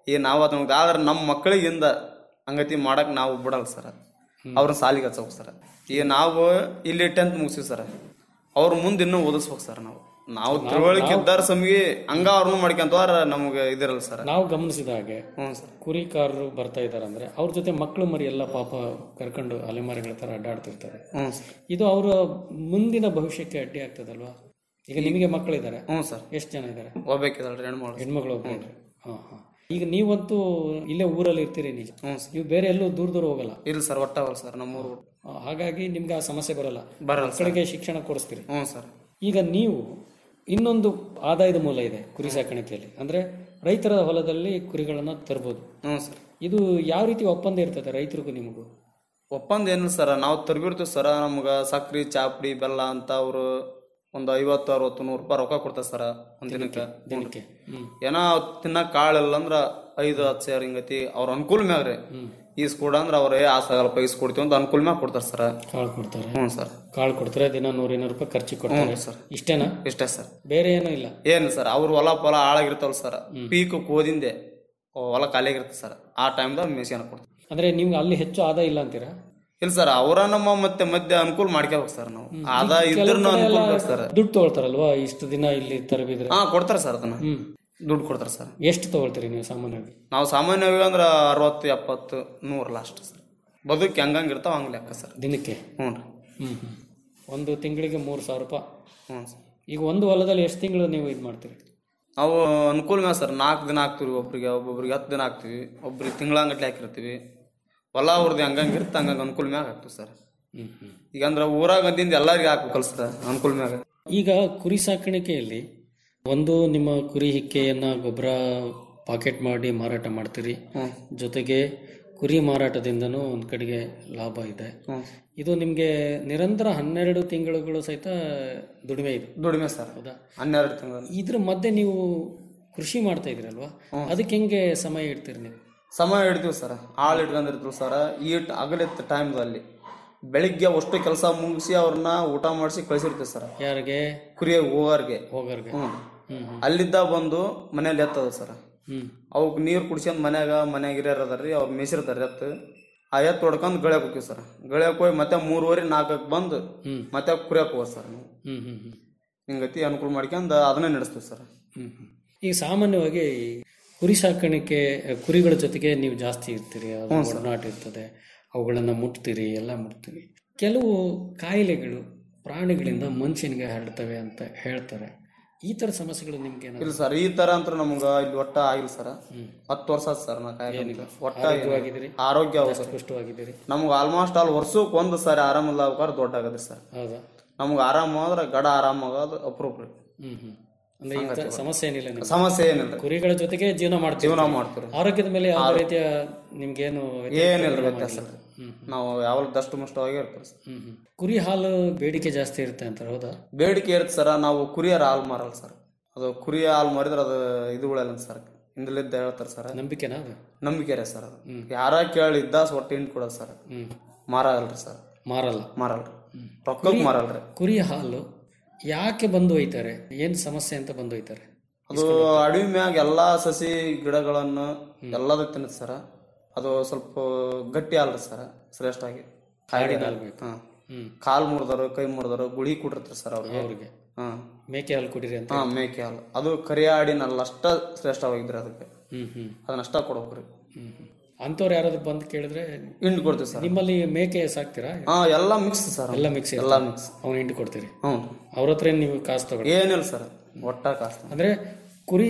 Speaker 11: ಈಗ ನಾವು ಅದನ್ನ ಆದ್ರೆ ನಮ್ಮ ಮಕ್ಕಳಿಗಿಂದ ಹಂಗತಿ ಮಾಡಕ್ ನಾವು ಬಿಡಲ್ಲ ಸರ್ ಅವ್ರನ್ನ ಸಾಲಿಗೆ ಹಚ್ಚಬೇಕು ಸರ್ ಈಗ ನಾವು ಇಲ್ಲಿ ಟೆಂತ್ ಮುಗಿಸಿವಿ ಸರ್ ಅವ್ರ ಮುಂದೆ ಇನ್ನೂ ಓದಿಸ್ಬೇಕು ಸರ್ ನಾವು ನಾವು ತಿಳುವಳಿಕೆ ಇದ್ದಾರ ಸಮಿಗೆ ಹಂಗ ಅವ್ರನ್ನ ಮಾಡ್ಕೊಂತ ಹೋದ್ರ ನಮ್ಗೆ ಇದಿರಲ್ಲ ಸರ್
Speaker 10: ನಾವು ಗಮನಿಸಿದ ಹಾಗೆ
Speaker 11: ಹ್ಞೂ ಸರ್
Speaker 10: ಕುರಿಕಾರರು ಬರ್ತಾ ಇದ್ದಾರೆ ಅಂದ್ರೆ ಅವ್ರ ಜೊತೆ ಮಕ್ಕಳು ಮರಿ ಎಲ್ಲ ಪಾಪ ಕರ್ಕೊಂಡು ಅಲೆಮಾರಿಗಳ ತರ ಅಡ್ಡಾಡ್ತಿರ್ತಾರೆ
Speaker 11: ಹ್ಞೂ ಸರ್
Speaker 10: ಇದು ಅವರ ಮುಂದಿನ ಭವಿಷ್ಯಕ್ಕೆ ಅಡ್ಡಿ ಆಗ್ತದಲ್ವಾ ಈಗ ನಿಮಗೆ ಮಕ್ಕಳಿದ್ದಾರೆ
Speaker 11: ಹ್ಞೂ ಸರ್
Speaker 10: ಎಷ್ಟು ಜನ ಇದ್ದಾರೆ
Speaker 11: ಹೋಗ್ಬೇಕಿದಲ್ರಿ ಹೆಣ್ಮಗಳು
Speaker 10: ಹೆಣ್ಮಗಳು ಒಬ್ಬ ಹಾ ಹಾ ಈಗ ನೀವಂತೂ ಇಲ್ಲೇ ಊರಲ್ಲಿ ಇರ್ತೀರಿ ನಿಜ ನೀವು ಬೇರೆ ಎಲ್ಲೂ ದೂರ ದೂರ ಹೋಗಲ್ಲ
Speaker 11: ಇಲ್ಲ ಸರ್ ಒಟ್ಟಾವಲ್ಲ ಸರ್ ನಮ್ಮೂರು
Speaker 10: ಆ, ಹಾಗಾಗಿ ನಿಮ್ಗೆ ಆ ಸಮಸ್ಯೆ ಬರಲ್ಲ
Speaker 11: ಬರಲ್ಲ ಸರ್.
Speaker 10: ಮಕ್ಕಳಿಗೆ ಶಿಕ್ಷಣ ಕೊಡಿಸ್ತೀರಿ
Speaker 11: ಹ್ಞೂ ಸರ್
Speaker 10: ಈಗ ನೀವು ಇನ್ನೊಂದು ಆದಾಯದ ಮೂಲ ಇದೆ ಕುರಿ ಸಾಕಾಣಿಕೆಯಲ್ಲಿ ಅಂದ್ರೆ ರೈತರ ಹೊಲದಲ್ಲಿ ಕುರಿಗಳನ್ನ ತರ್ಬೋದು
Speaker 11: ಹ್ಞೂ ಸರ್
Speaker 10: ಇದು ಯಾವ ರೀತಿ ಒಪ್ಪಂದ ಇರ್ತದೆ ರೈತರಿಗೂ ನಿಮಗೂ
Speaker 11: ಒಪ್ಪಂದ ಏನಿಲ್ಲ ಸರ್ ನಾವು ತರ್ಬಿಡ್ತೀವಿ ಸರ್ ನಮ್ಗೆ ಸಕ್ರಿ ಚಾಪಡಿ ಬೆಲ್ಲ ಅಂತ ಅವರು ಒಂದು ಐವತ್ತು ಅರವತ್ತು ನೂರು ರೂಪಾಯಿ ರೊಕ್ಕ ಕೊಡ್ತಾರೆ ಸರ್ ಒಂದ್ ದಿನಕ್ಕೆ
Speaker 10: ದಿನಕ್ಕೆ ಹ್ಮ್
Speaker 11: ಏನೋ ತಿನ್ನಕ್ ಕಾಳಿಲ್ಲ ಅಂದ್ರ ಐದು ಹತ್ತು ಸಾವಿರ ಹಿಂಗತಿ ಅವ್ರ ಅನುಕೂಲ ಮ್ಯಾಗ ರೀ ಈಸ್ ಕೊಡ ಅಂದ್ರ ಅವ್ರ ಏ ಆಸಾಗಲ್ಪ ಈಸ್ ಕೊಡ್ತೀವಿ ಅಂತ ಅನುಕೂಲ ಮ್ಯಾಗ ಕೊಡ್ತಾರೆ ಸರ್
Speaker 10: ಕಾಳು ಕೊಡ್ತಾರೆ
Speaker 11: ಹ್ಞೂ ಸರ್
Speaker 10: ಕಾಳು ಕೊಡ್ತಾರೆ ದಿನ ನೂರಿನೂರು ರೂಪಾಯಿ ಖರ್ಚಿಗೆ ಕೊಡ್ತಾರೆ
Speaker 11: ಹ್ಞೂ ಸರ್.
Speaker 10: ಇಷ್ಟೇನಾ
Speaker 11: ಇಷ್ಟೇ ಸರ್
Speaker 10: ಬೇರೆ ಏನೂ ಇಲ್ಲ
Speaker 11: ಏನು ಸರ್ ಅವ್ರ ಹೊಲ ಹೊಲ ಆಳಾಗಿರ್ತಾವಲ್ಲ ಸರ್ ಪೀಕ್ ಕೋದಿಂದೆ ಹೊಲ ಖಾಲಿಯಾಗಿರುತ್ತೆ ಸರ್ ಆ ಟೈಮ್ದಾಗ ಮೇಸಿನ ಕೊಡ್ತೀವಿ
Speaker 10: ಅಂದ್ರೆ ನಿಮ್ಗೆ ಅಲ್ಲಿ ಹೆಚ್ಚು ಆದಾಯ ಇಲ್ಲ ಅಂತೀರಾ
Speaker 11: ಇಲ್ಲ ಸರ್ ಅವರ ನಮ್ಮ ಮತ್ತೆ ಮಧ್ಯೆ ಅನುಕೂಲ ಮಾಡ್ಕೋಬೇಕು ಸರ್ ನಾವು ಆದಾಯ ಇದ್ರೂ
Speaker 10: ಕೆಲವು ಕಡೆ
Speaker 11: ಅನುಕೂಲ
Speaker 10: ಎಲ್ಲ
Speaker 11: ಬೇಕು ಸರ್
Speaker 10: ದುಡ್ಡು ತಗೊಳ್ತಾರಲ್ವಾ ಇಷ್ಟು ದಿನ ಇಲ್ಲಿ ತರಬಿದ್ರೆ
Speaker 11: ಹಾ ಕೊಡ್ತಾರೆ ಸರ್ ಅದನ್ನ
Speaker 10: ಹ್ಮ್
Speaker 11: ದುಡ್ಡು ಕೊಡ್ತಾರೆ ಸರ್
Speaker 10: ಎಷ್ಟು ತಗೊಳ್ತೀರಿ ನೀವು ಸಾಮಾನ್ಯವಾಗಿ
Speaker 11: ನಾವು ಸಾಮಾನ್ಯವಾಗಿ ಅಂದ್ರೆ ಅರವತ್ತು ಎಪ್ಪತ್ತು ನೂರು ಲಾಸ್ಟ್ ಸರ್ ಬದುಕಿ ಹಂಗಂಗೆ ಇರ್ತಾವ ಹಂಗೆ ಲೆಕ್ಕ ಸರ್
Speaker 10: ದಿನಕ್ಕೆ
Speaker 11: ಹ್ಞೂ ರೀ
Speaker 10: ಹ್ಮ್ ಹ್ಮ್ ಒಂದು ತಿಂಗಳಿಗೆ ಮೂರು ಸಾವಿರ ರೂಪಾಯಿ
Speaker 11: ಹ್ಞೂ ಸರ್
Speaker 10: ಈಗ ಒಂದು ಹೊಲದಲ್ಲಿ ಎಷ್ಟು ತಿಂಗಳು ನೀವು ಇದು ಮಾಡ್ತೀರಿ
Speaker 11: ನಾವು ಅನುಕೂಲ ಮ್ಯಾಗ ಸರ್ ನಾಲ್ಕು ದಿನ ಹಾಕ್ತೀವಿ ಒಬ್ರಿಗೆ ಒಬ್ಬೊಬ್ರಿಗೆ ಹತ್ತು ದಿನ ಹಾಕ್ತೀವಿ ಒಬ್ರಿಗೆ ತಿಂಗಳಂಗಟ್ಲೆ ಹಾಕಿರ್ತೀವಿ ಹೊಲ ಅವ್ರದ್ದು ಹಂಗಂಗೆ ಇರುತ್ತೆ ಹಂಗಂಗೆ ಅನುಕೂಲ ಮ್ಯಾಗ ಹಾಕ್ತೀವಿ ಸರ್
Speaker 10: ಹ್ಮ್ ಹ್ಮ್
Speaker 11: ಈಗ ಅಂದ್ರೆ ಊರಾಗ ಅಂದಿಂದ ಎಲ್ಲರಿಗೆ ಹಾಕ್ಬೇಕಲ್ಲ ಸರ್ ಅನುಕೂಲ ಮ್ಯಾಗ
Speaker 10: ಈಗ ಕುರಿ ಸಾಕಾಣಿಕೆಯಲ್ಲಿ ಒಂದು ನಿಮ್ಮ ಕುರಿ ಹಿಕ್ಕೆಯನ್ನ ಗೊಬ್ಬರ ಪಾಕೆಟ್ ಮಾಡಿ ಮಾರಾಟ ಮಾಡ್ತೀರಿ ಜೊತೆಗೆ ಕುರಿ ಮಾರಾಟದಿಂದನೂ ಒಂದು ಕಡೆಗೆ ಲಾಭ ಇದೆ ಇದು ನಿಮಗೆ ನಿರಂತರ ಹನ್ನೆರಡು ತಿಂಗಳುಗಳು ಸಹಿತ ದುಡಿಮೆ ಇದೆ
Speaker 11: ದುಡಿಮೆ ಸರ್
Speaker 10: ಹೌದಾ
Speaker 11: ಹನ್ನೆರಡು ತಿಂಗಳು
Speaker 10: ಇದ್ರ ಮಧ್ಯೆ ನೀವು ಕೃಷಿ ಮಾಡ್ತಾ ಇದ್ರಲ್ವಾ ಅದಕ್ಕೆ ಹೆಂಗೆ ಸಮಯ ಇಡ್ತೀರಿ ನೀವು
Speaker 11: ಸಮಯ ಹಿಡ್ತೀವಿ ಸರ್ ಆಳು ಇಟ್ಕೊಂಡಿರ್ತೀವಿ ಸರ್ ಈ ಅಗಲಿತ್ತ ಟೈಮ್ದಲ್ಲಿ ಬೆಳಿಗ್ಗೆ ಅಷ್ಟು ಕೆಲಸ ಮುಗಿಸಿ ಅವ್ರನ್ನ ಊಟ ಮಾಡಿಸಿ ಕಳಿಸಿರ್ತೀವಿ ಸರ್
Speaker 10: ಯಾರಿಗೆ
Speaker 11: ಕುರಿಯ ಹೋಗೋರ್ಗೆ
Speaker 10: ಹೋಗೋರ್ಗೆ
Speaker 11: ಹ್ಞೂ
Speaker 10: ಹ್ಮ್ ಹ್ಮ್
Speaker 11: ಅಲ್ಲಿದ್ದ ಬಂದು ಮನೇಲಿ ಎತ್ತದ ಸರ್
Speaker 10: ಹ್ಮ್
Speaker 11: ಅವಕ್ಕೆ ನೀರು ಕುಡ್ಸ್ಕೊಂಡ್ ಮನ್ಯಾಗ ಮನ್ಯಾಗ ಹಿರಿಯರ್ ಅದಾರ್ರಿ ಅವ್ರು ಮೇಸಿರ್ತಾರ ಎತ್ತು ಆ ಎತ್ತು ಹೊಡ್ಕೊಂಡು ಗೆಳೆಯಕ್ಕೆ ಹೋಗ್ತೀವಿ ಸರ್ ಗೆಳೆಯಕ್ಕೆ ಹೋಗಿ ಮತ್ತೆ ಮೂರುವರೆ ನಾಲ್ಕಕ್ಕೆ ಬಂದು
Speaker 10: ಹ್ಮ್.
Speaker 11: ಮತ್ತೆ ಕುರಿಯಕ್ಕೆ ಹೋಗೋದು ಸರ್ ನಾವು
Speaker 10: ಹ್ಮ್ ಹ್ಮ್ ಹ್ಮ್
Speaker 11: ಹಿಂಗತಿ ಅನುಕೂಲ ಮಾಡ್ಕೊಂಡು ಅದನ್ನೇ ನಡೆಸ್ತೀವಿ ಸರ್
Speaker 10: ಹ್ಮ್ ಹ್ಮ್. ಈಗ ಸಾಮಾನ್ಯವಾಗಿ ಈ ಕುರಿ ಸಾಕಾಣಿಕೆ ಕುರಿಗಳ ಜೊತೆಗೆ ನೀವು ಜಾಸ್ತಿ ಇರ್ತೀರಿ ಅದು ಒಡನಾಟ ಇರ್ತದೆ ಅವುಗಳನ್ನ ಮುಟ್ತೀರಿ ಎಲ್ಲ ಮುಟ್ತೀರಿ ಕೆಲವು ಕಾಯಿಲೆಗಳು ಪ್ರಾಣಿಗಳಿಂದ ಮನುಷ್ಯನಿಗೆ ಹರಡ್ತವೆ ಅಂತ ಹೇಳ್ತಾರೆ ಈ ತರ ಸಮಸ್ಯೆಗಳು ನಿಮ್ಗೆ ಏನಾದ್ರು
Speaker 11: ಇಲ್ಲ ಸರ್ ಈ ತರ ಅಂತ ನಮ್ಗ ಇಲ್ಲಿ ಒಟ್ಟ ಆಗಿಲ್ಲ ಸರ್ ಹತ್ತು ವರ್ಷ ಆತ್ ಸರ್ ನಾ ಕಾಯಿಲೆ ಒಟ್ಟ
Speaker 10: ಆರೋಗ್ಯವಾಗಿದ್ದೀರಿ?
Speaker 11: ಆರೋಗ್ಯ ಹೌದು ಸರ್
Speaker 10: ಪುಷ್ಟವಾಗಿದ್ದೀರಿ
Speaker 11: ನಮ್ಗೆ ಆಲ್ಮೋಸ್ಟ್ ಆಲ್ ವರ್ಷಕ್ಕೆ ಒಂದು ಸಾರಿ ಆರಾಮಿಲ್ಲ ಅವ್ಕಾರ ದೊಡ್ಡ ಆಗದ್ರಿ ಸರ್
Speaker 10: ಹೌದಾ
Speaker 11: ನಮ್ಗೆ ಆರಾಮ ಆದ್ರೆ ಗಡ ಆರಾಮಾಗೋದು ಅಪ್ರೂಪ್ ರೀ
Speaker 10: ಹ್ಮ್ ಹ್ಮ್ ಅಂದ್ರೆ ಈ ತರ ಸಮಸ್ಯೆ ಏನಿಲ್ಲ ನಿಮ್ಗೆ?
Speaker 11: ಸಮಸ್ಯೆ ಏನಿಲ್ಲ
Speaker 10: ಕುರಿಗಳ ಜೊತೆಗೆ ಜೀವನ ಮಾಡ್ತೀವಿ
Speaker 11: ಜೀವನ ಮಾಡ್ತೀವಿ
Speaker 10: ಆರೋಗ್ಯದ ಮೇಲೆ ಯಾವ ರೀತಿಯ ನಿಮ್ಗೇನು ವ್ಯತ್ಯಾಸ
Speaker 11: ಏನಿಲ್ಲ
Speaker 10: ಪರಿಣಾಮ
Speaker 11: ವ್ಯತ್ಯಾಸ
Speaker 10: ಆಗಿಲ್ಲ? ಹ್ಮ್
Speaker 11: ನಾವು ಯಾವಾಗ ದಷ್ಟು ಮುಷ್ಟವಾಗಿ ಇರ್ತೀವಿ ಸರ್
Speaker 10: ಹ್ಮ್ ಹ್ಮ್. ಕುರಿ ಹಾಲು ಬೇಡಿಕೆ ಜಾಸ್ತಿ ಇರುತ್ತೆ ಅಂತ ಹೌದಾ
Speaker 11: ಬೇಡಿಕೆ ಇರುತ್ತೆ ಸರ್ ನಾವು ಕುರಿಯರ ಹಾಲು ಮಾರಲ್ಲ ಸರ್ ಅದು ಕುರಿಯ ಹಾಲು ಮಾರಿದ್ರೆ ಅದು ಇದು ಉಳಿಯಲ್ಲ ಸರ್ ಹಿಂದಲಿದ್ದ ಹೇಳ್ತಾರೆ ಸರ್
Speaker 10: ನಂಬಿಕೆನಾ ಅದು
Speaker 11: ನಂಬಿಕೆ ರೀ ಸರ್ ಅದು ಯಾರ ಕೇಳಿ ಇದ್ದಾಸ್ ಒಟ್ಟು ಹಿಂಡ್ ಕೊಡೋದು ಸರ್
Speaker 10: ಹ್ಮ್
Speaker 11: ಮಾರಲ್ರಿ ಸರ್
Speaker 10: ಮಾರಲ್ಲ
Speaker 11: ಮಾರಲ್ರಿ ರೊಕ್ಕಕ್ಕೆ ಮಾರಲ್ರಿ
Speaker 10: ಕುರಿ ಹಾಲು ಯಾಕೆ ಬಂದು ಒಯ್ತಾರೆ ಏನ್ ಸಮಸ್ಯೆ ಅಂತ ಬಂದು ಒಯ್ತಾರೆ
Speaker 11: ಅದು ಅಡವಿ ಮ್ಯಾಗ ಎಲ್ಲಾ ಸಸಿ ಗಿಡಗಳನ್ನು ಎಲ್ಲದ ತಿನ್ನುತ್ತೆ ಸರ್ ಅದು ಸ್ವಲ್ಪ ಗಟ್ಟಿ ಅಲ್ರಿ ಸರ್ ಶ್ರೇಷ್ಠ ಆಗಿ
Speaker 10: ಆಡಿನ ಹಾಲು ಬೇಕು.
Speaker 11: ಹಾ
Speaker 10: ಹ್ಮ್
Speaker 11: ಕಾಲ್ ಮುರಿದವರು ಕೈ ಮುರಿದವರು ಗುಳಿ ಕೊಟ್ಟಿರ್ತಾರೆ ಸರ್ ಅವ್ರಿಗೆ
Speaker 10: ಅವ್ರಿಗೆ
Speaker 11: ಹಾ
Speaker 10: ಮೇಕೆ ಹಾಲು ಕುಡಿರಿ ಅಂತ
Speaker 11: ಹಾ ಮೇಕೆ ಹಾಲು ಅದು ಕರಿ ಆಡಿನಲ್ಲ ಅಷ್ಟ ಶ್ರೇಷ್ಠವಾಗಿದ್ರಿ ಅದಕ್ಕೆ
Speaker 10: ಹ್ಮ್ ಹ್ಮ್
Speaker 11: ಅದನ್ನಷ್ಟ ಕೊಡ್ಬೇಕ್ರಿ
Speaker 10: ಹ್ಮ್ ಹ್ಮ್ ಅಂಥವ್ರು ಯಾರಾದ್ರೂ ಬಂದು ಕೇಳಿದ್ರೆ
Speaker 11: ಹಿಂಡ್ ಕೊಡ್ತೀವಿ ಸರ್
Speaker 10: ನಿಮ್ಮಲ್ಲಿ ಮೇಕೆ ಸಾಕ್ತೀರಾ
Speaker 11: ಹಾ ಎಲ್ಲಾ ಮಿಕ್ಸ್ ಸರ್
Speaker 10: ಎಲ್ಲ ಮಿಕ್ಸ್
Speaker 11: ಎಲ್ಲಾ ಮಿಕ್ಸ್
Speaker 10: ಅವ್ನು ಹಿಂಡಿ ಕೊಡ್ತೀರಿ
Speaker 11: ಹ್ಞೂ
Speaker 10: ಅವ್ರ ಹತ್ರ ಏನ್ ನೀವು ಕಾಸು ತಗೊಳ್ಳಿ
Speaker 11: ಏನಿಲ್ಲ ಸರ್ ಒಟ್ಟ ಕಾಸ್ತ
Speaker 10: ಅಂದ್ರೆ ಕುರಿ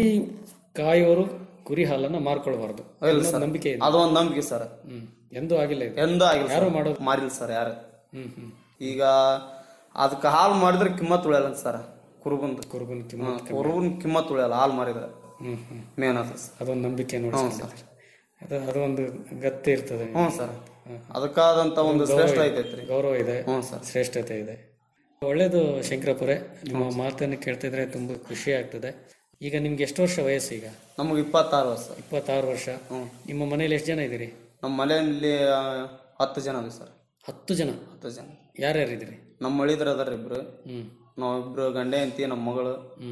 Speaker 10: ಕಾಯೋರು ಕುರಿ ಹಾಲನ್ನ ಮಾರ್ಕೊಳ್ಬಾರ್ದು
Speaker 11: ಇಲ್ಲ
Speaker 10: ಅನ್ನೋ
Speaker 11: ಸರ್
Speaker 10: ನಂಬಿಕೆ ಇದೆ
Speaker 11: ಅದೊಂದು ನಂಬಿಕೆ ಸರ್
Speaker 10: ಹ್ಮ್ ಎಂದೂ ಆಗಿಲ್ಲ ಇದು
Speaker 11: ಎಂದೂ ಆಗಿಲ್ಲ
Speaker 10: ಯಾರು
Speaker 11: ಸರ್.
Speaker 10: ಮಾಡೋದು
Speaker 11: ಮಾರಿಲ್ಲ ಸರ್ ಯಾರು
Speaker 10: ಹ್ಮ್ ಹ್ಮ್
Speaker 11: ಈಗ ಅದಕ್ಕೆ ಹಾಲು ಮಾಡಿದ್ರೆ ಕಿಮ್ಮತ್ ಉಳಿಯಲ್ಲ ಸರ್ ಕುರುಬಂದು
Speaker 10: ಕುರುಬನ್
Speaker 11: ಹ್ಮ್,
Speaker 10: ಕಿಮ್ಮತ್
Speaker 11: ಕುರುಬನ್ ಕಿಮ್ಮತ್ ಉಳಿಯಲ್ಲ ಹಾಲು ಮಾರಿದ್ರೆ
Speaker 10: ಹ್ಮ್ ಹ್ಮ್
Speaker 11: ಮೇನ್ ಅದು ಸರ್
Speaker 10: ಅದೊಂದು ನಂಬಿಕೆ ನೋಡಿ ಅದು ಅದೊಂದು ಗತ್ತೆ ಇರ್ತದೆ
Speaker 11: ಹ್ಞೂ ಸರ್ ಅದಕ್ಕಾದಂತ ಒಂದು ಶ್ರೇಷ್ಠ ಐತೈತ್ರಿ
Speaker 10: ಗೌರವ ಇದೆ
Speaker 11: ಹ್ಞೂ ಸರ್
Speaker 10: ಶ್ರೇಷ್ಠತೆ ಇದೆ ಒಳ್ಳೇದು ಶಂಕರಪುರೆ ನಿಮ್ಮ ಮಾತನ್ನು ಕೇಳ್ತಿದ್ರೆ ತುಂಬಾ ಖುಷಿ ಆಗ್ತದೆ ಈಗ ನಿಮ್ಗೆ ಎಷ್ಟು ವರ್ಷ ವಯಸ್ಸು ಈಗ
Speaker 11: ನಮಗೆ ಇಪ್ಪತ್ತಾರು ವರ್ಷ
Speaker 10: ಇಪ್ಪತ್ತಾರು ವರ್ಷ ನಿಮ್ಮ ಮನೇಲಿ ಎಷ್ಟು ಜನ ಇದ್ದೀರಿ
Speaker 11: ನಮ್ಮ ಮನೆಯಲ್ಲಿ ಆ, ಹತ್ತು ಜನ ಅದೇ ಸರ್
Speaker 10: ಹತ್ತು ಜನ
Speaker 11: ಹತ್ತು ಜನ
Speaker 10: ಯಾರ್ಯಾರು ಇದ್ದೀರಿ
Speaker 11: ನಮ್ಮ ಮಳಿದ್ರ ಅದಾರ ಇಬ್ರು
Speaker 10: ಹ್ಮ್
Speaker 11: ನಾವಿಬ್ರು ಗಂಡ ಹೆಂಡತಿ ನಮ್ಮ ಮಗಳು
Speaker 10: ಹ್ಮ್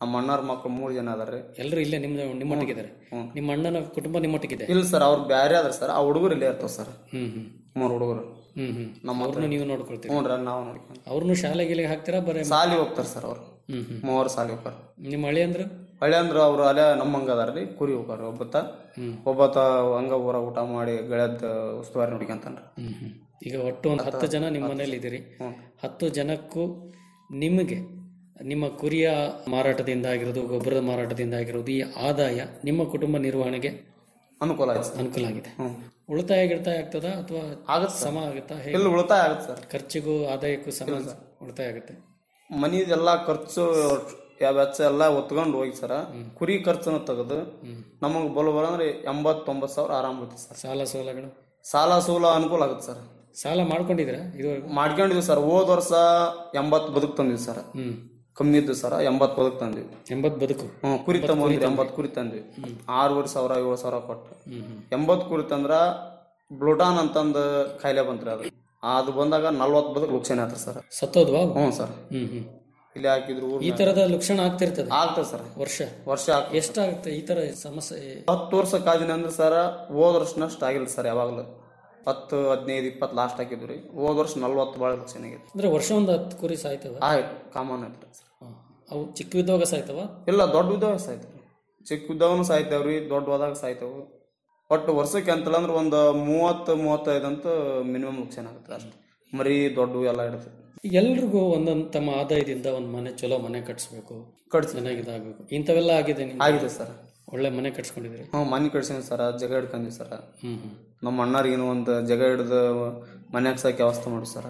Speaker 11: ನಮ್ಮ ಅಣ್ಣಾರ ಮಕ್ಳು ಮೂರ್ ಜನ ಅದಾರ್ರಿ
Speaker 10: ಎಲ್ಲರೂ ಇಲ್ಲೇ ನಿಮ್ಮ ನಿಮ್ಮೊಟ್ಟಿಗಿದ್ದಾರೆ ನಿಮ್ಮ ಅಣ್ಣನ ಕುಟುಂಬ ನಿಮ್ಮೊಟ್ಟಿಗಿದೆ
Speaker 11: ಇಲ್ಲ ಸರ್ ಅವ್ರು ಬ್ಯಾರೆ ಅದಾರ ಸರ್ ಆ ಹುಡುಗರು ಇಲ್ಲೇ ಇರ್ತಾವ ಸರ್
Speaker 10: ಹ್ಮ್ ಹ್ಮ್
Speaker 11: ಮೂರ್ ಹುಡುಗರು
Speaker 10: ಹ್ಮ್ ಹ್ಮ್
Speaker 11: ನಮ್ಮ
Speaker 10: ಅವ್ರನ್ನು ನೀವು ನೋಡ್ಕೊಳ್ತೀರಿ
Speaker 11: ಹ್ಞೂ ರೀ ನಾವು ನೋಡ್ಕೊಂಡು
Speaker 10: ಅವ್ರನ್ನು ಶಾಲೆಗೆ ಹಾಕ್ತೀರಾ ಬರೀ
Speaker 11: ಸಾಲಿ ಹೋಗ್ತಾರ ಸರ್ ಅವ್ರು
Speaker 10: ಹ್ಮ್ ಹ್ಮ್
Speaker 11: ಮೂವರು ಸಾಲಿ ಹೋಗ್ತಾರ
Speaker 10: ನಿಮ್ಮ ಹಳ್ಳಿ ಅಂದ್ರೆ
Speaker 11: ಹಳ್ಳಿ ಅಂದ್ರ ಅವ್ರು ಅಲ್ಲೇ ನಮ್ಮ ಹಂಗ ಅದಾರ್ರಿ ಕುರಿ ಹೋಗಾರ ಒಬ್ಬತ್ತ ಒಬ್ಬತ್ತ ಹಂಗ ಊರ ಊಟ ಮಾಡಿ ಗೆಳೆಯದ ಉಸ್ತುವಾರಿ ನೋಡ್ಕೊಂತಾನ್ರಿ
Speaker 10: ಹ್ಮ್ ಹ್ಮ್. ಈಗ ಒಟ್ಟು ಒಂದು ಹತ್ತು ಜನ ನಿಮ್ಮ ಮನೇಲಿ ಇದ್ದೀರಿ ಹತ್ತು ಜನಕ್ಕೂ ನಿಮಗೆ ನಿಮ್ಮ ಕುರಿಯ ಮಾರಾಟದಿಂದ ಆಗಿರೋದು ಗೊಬ್ಬರದ ಮಾರಾಟದಿಂದ ಆಗಿರೋದು ಈ ಆದಾಯ ನಿಮ್ಮ ಕುಟುಂಬ ನಿರ್ವಹಣೆಗೆ
Speaker 11: ಅನುಕೂಲ ಆಯ್ತು ಸರ್
Speaker 10: ಅನುಕೂಲ ಆಗಿದೆ ಉಳಿತಾಯ ಗಿಳಿತಾಯ ಆಗ್ತದಾ ಅಥವಾ
Speaker 11: ಆಗತ್ತೆ
Speaker 10: ಸಮ ಆಗುತ್ತಾ ಹೇಗೆ?
Speaker 11: ಇಲ್ಲ ಉಳಿತಾಯ ಆಗತ್ತೆ ಸರ್
Speaker 10: ಖರ್ಚಿಗೂ ಆದಾಯಕ್ಕೂ ಸಮ ಉಳಿತಾಯ ಆಗುತ್ತೆ
Speaker 11: ಮನಿದೆಲ್ಲಾ ಖರ್ಚು ಯಾವ ವೆಚ್ಚ ಎಲ್ಲ ಒತ್ಕೊಂಡು ಹೋಗಿ ಸರ ಕುರಿ ಖರ್ಚನ್ನ ತೆಗೆದು ನಮಗ್ ಬಲ ಅಂದ್ರೆ ಎಂಬತ್ತೊಂಬತ್ತು ಸಾವಿರ ಆರಾಮ್ ಬೀಳ್ತದೆ ಸರ್
Speaker 10: ಸಾಲ ಸೋಲಗಳು
Speaker 11: ಸಾಲ ಸೂಲ ಅನುಕೂಲ ಆಗುತ್ತೆ ಸರ್
Speaker 10: ಸಾಲ ಮಾಡ್ಕೊಂಡಿದ್ದೀರಾ ಇದುವರೆಗೂ
Speaker 11: ಮಾಡ್ಕೊಂಡಿದ್ವಿ ಸರ್ ಹೋದ್ ವರ್ಷ ಎಂಬತ್ತು ಬದುಕ್ ತಂದ್ವಿ ಸರ್
Speaker 10: ಹ್ಮ್
Speaker 11: ಕಮ್ಮಿ ಇದ್ದು ಸರ್ ಎಂಬತ್ತು ಬದುಕ್ ತಂದ್ವಿ
Speaker 10: ಎಂಬತ್ತು ಬದುಕು
Speaker 11: ಹ್ಮ್ ಕುರಿ ತಗೊಂಡ್ರಿ ಎಂಬತ್ತು ಕುರಿ ತಂದ್ವಿ ಆರೂವರೆ ಸಾವಿರ ಏಳು ಸಾವಿರ ಕೊಟ್ಟು ಎಂಬತ್ತು ಕುರಿ ತಂದ್ರ ಬ್ಲೂಟಾನ್ ಅಂತಂದು ಕಾಯಿಲೆ ಬಂತ್ರಿ ಅದು ಅದು ಬಂದಾಗ ನಲ್ವತ್ತು ಬದುಕು ಲುಕ್ಷಣ ಆಯ್ತು ಸರ್
Speaker 10: ಸತ್ತೋದ್ವಾ
Speaker 11: ಹ್ಞೂ ಸರ್
Speaker 10: ಹ್ಮ್ ಹ್ಮ್
Speaker 11: ಇಲ್ಲಿ ಹಾಕಿದ್ರು
Speaker 10: ಈ ತರದ ಲಕ್ಷಣ ಆಗ್ತಿರ್ತದೆ
Speaker 11: ಆಗ್ತದೆ ಸರ್
Speaker 10: ವರ್ಷ
Speaker 11: ವರ್ಷ ಆಗ್ತದೆ
Speaker 10: ಎಷ್ಟಾಗುತ್ತೆ ಈ ತರ ಸಮಸ್ಯೆ
Speaker 11: ಹತ್ತು ವರ್ಷ ಕಾದಿನ ಅಂದ್ರೆ ಸರ್ ಹೋದ ವರ್ಷನಷ್ಟು ಆಗಿಲ್ಲ ಸರ್ ಯಾವಾಗಲೂ ಹತ್ತು ಹದಿನೈದು ಇಪ್ಪತ್ತು ಲಾಸ್ಟ್ ಹಾಕಿದ್ವಿ ರೀ ಹೋದ ವರ್ಷ ನಲ್ವತ್ತು ಭಾಳ ಲಕ್ಷ ಆಗೈತೆ
Speaker 10: ಅಂದ್ರೆ ವರ್ಷ ಒಂದು ಹತ್ತು ಕುರಿ ಸಾಯ್ತವ
Speaker 11: ಆಯ್ತು ಕಾಮನ್ ಆಯ್ತು ಸರ್
Speaker 10: ಅವು ಚಿಕ್ಕ ಇದ್ದಾಗ ಸಾಯ್ತವ
Speaker 11: ಇಲ್ಲ ದೊಡ್ಡ ಇದ್ದಾವೆ ಸಾಯ್ತಾವ್ರಿ ಚಿಕ್ಕ ಇದ್ದಾವನು ಸಾಯ್ತಾವ್ರಿ ದೊಡ್ಡ ಹೋದಾಗ ಸಾಯ್ತಾವು ಒಟ್ಟು ವರ್ಷಕ್ಕೆ ಅಂತಲ್ಲ ಅಂದ್ರೆ ಒಂದು ಮೂವತ್ತು ಮೂವತ್ತೈದು ಅಂತ ಮಿನಿಮಮ್ ಲಕ್ಷಣ ಆಗುತ್ತೆ ಅಷ್ಟೇ ಮರಿ ದೊಡ್ಡ ಎಲ್ಲ ಇಡುತ್ತೆ
Speaker 10: ಎಲ್ರಿಗೂ ಒಂದೊಂದು ತಮ್ಮ ಆದಾಯದಿಂದ ಒಂದು ಮನೆ ಚಲೋ ಮನೆ ಕಟ್ಸ್ಬೇಕು
Speaker 11: ಕಟ್ಸಿ
Speaker 10: ಚೆನ್ನಾಗಿ ಇದಾಗಬೇಕು ಇಂಥವೆಲ್ಲ ಆಗಿದೆ ನಿಮ್ಗೆ
Speaker 11: ಆಗಿದೆ ಸರ್
Speaker 10: ಒಳ್ಳೆ ಮನೆ ಕಟ್ಸ್ಕೊಂಡಿದ್ರಿ
Speaker 11: ಹ್ಞೂ ಮನೆ ಕಟ್ಸಿನಿ ಸರ ಜಾಗ ಹಿಡ್ಕೊಂಡ್ವಿ ಸರ
Speaker 10: ಹ್ಮ್ ಹ್ಮ್
Speaker 11: ನಮ್ಮ ಅಣ್ಣಾರಿಗೇನು ಒಂದು ಜಾಗ ಹಿಡ್ದು ಮನೆ ಹಾಕ್ಸಕ್ಕೆ ವ್ಯವಸ್ಥೆ ಮಾಡಿ ಸರ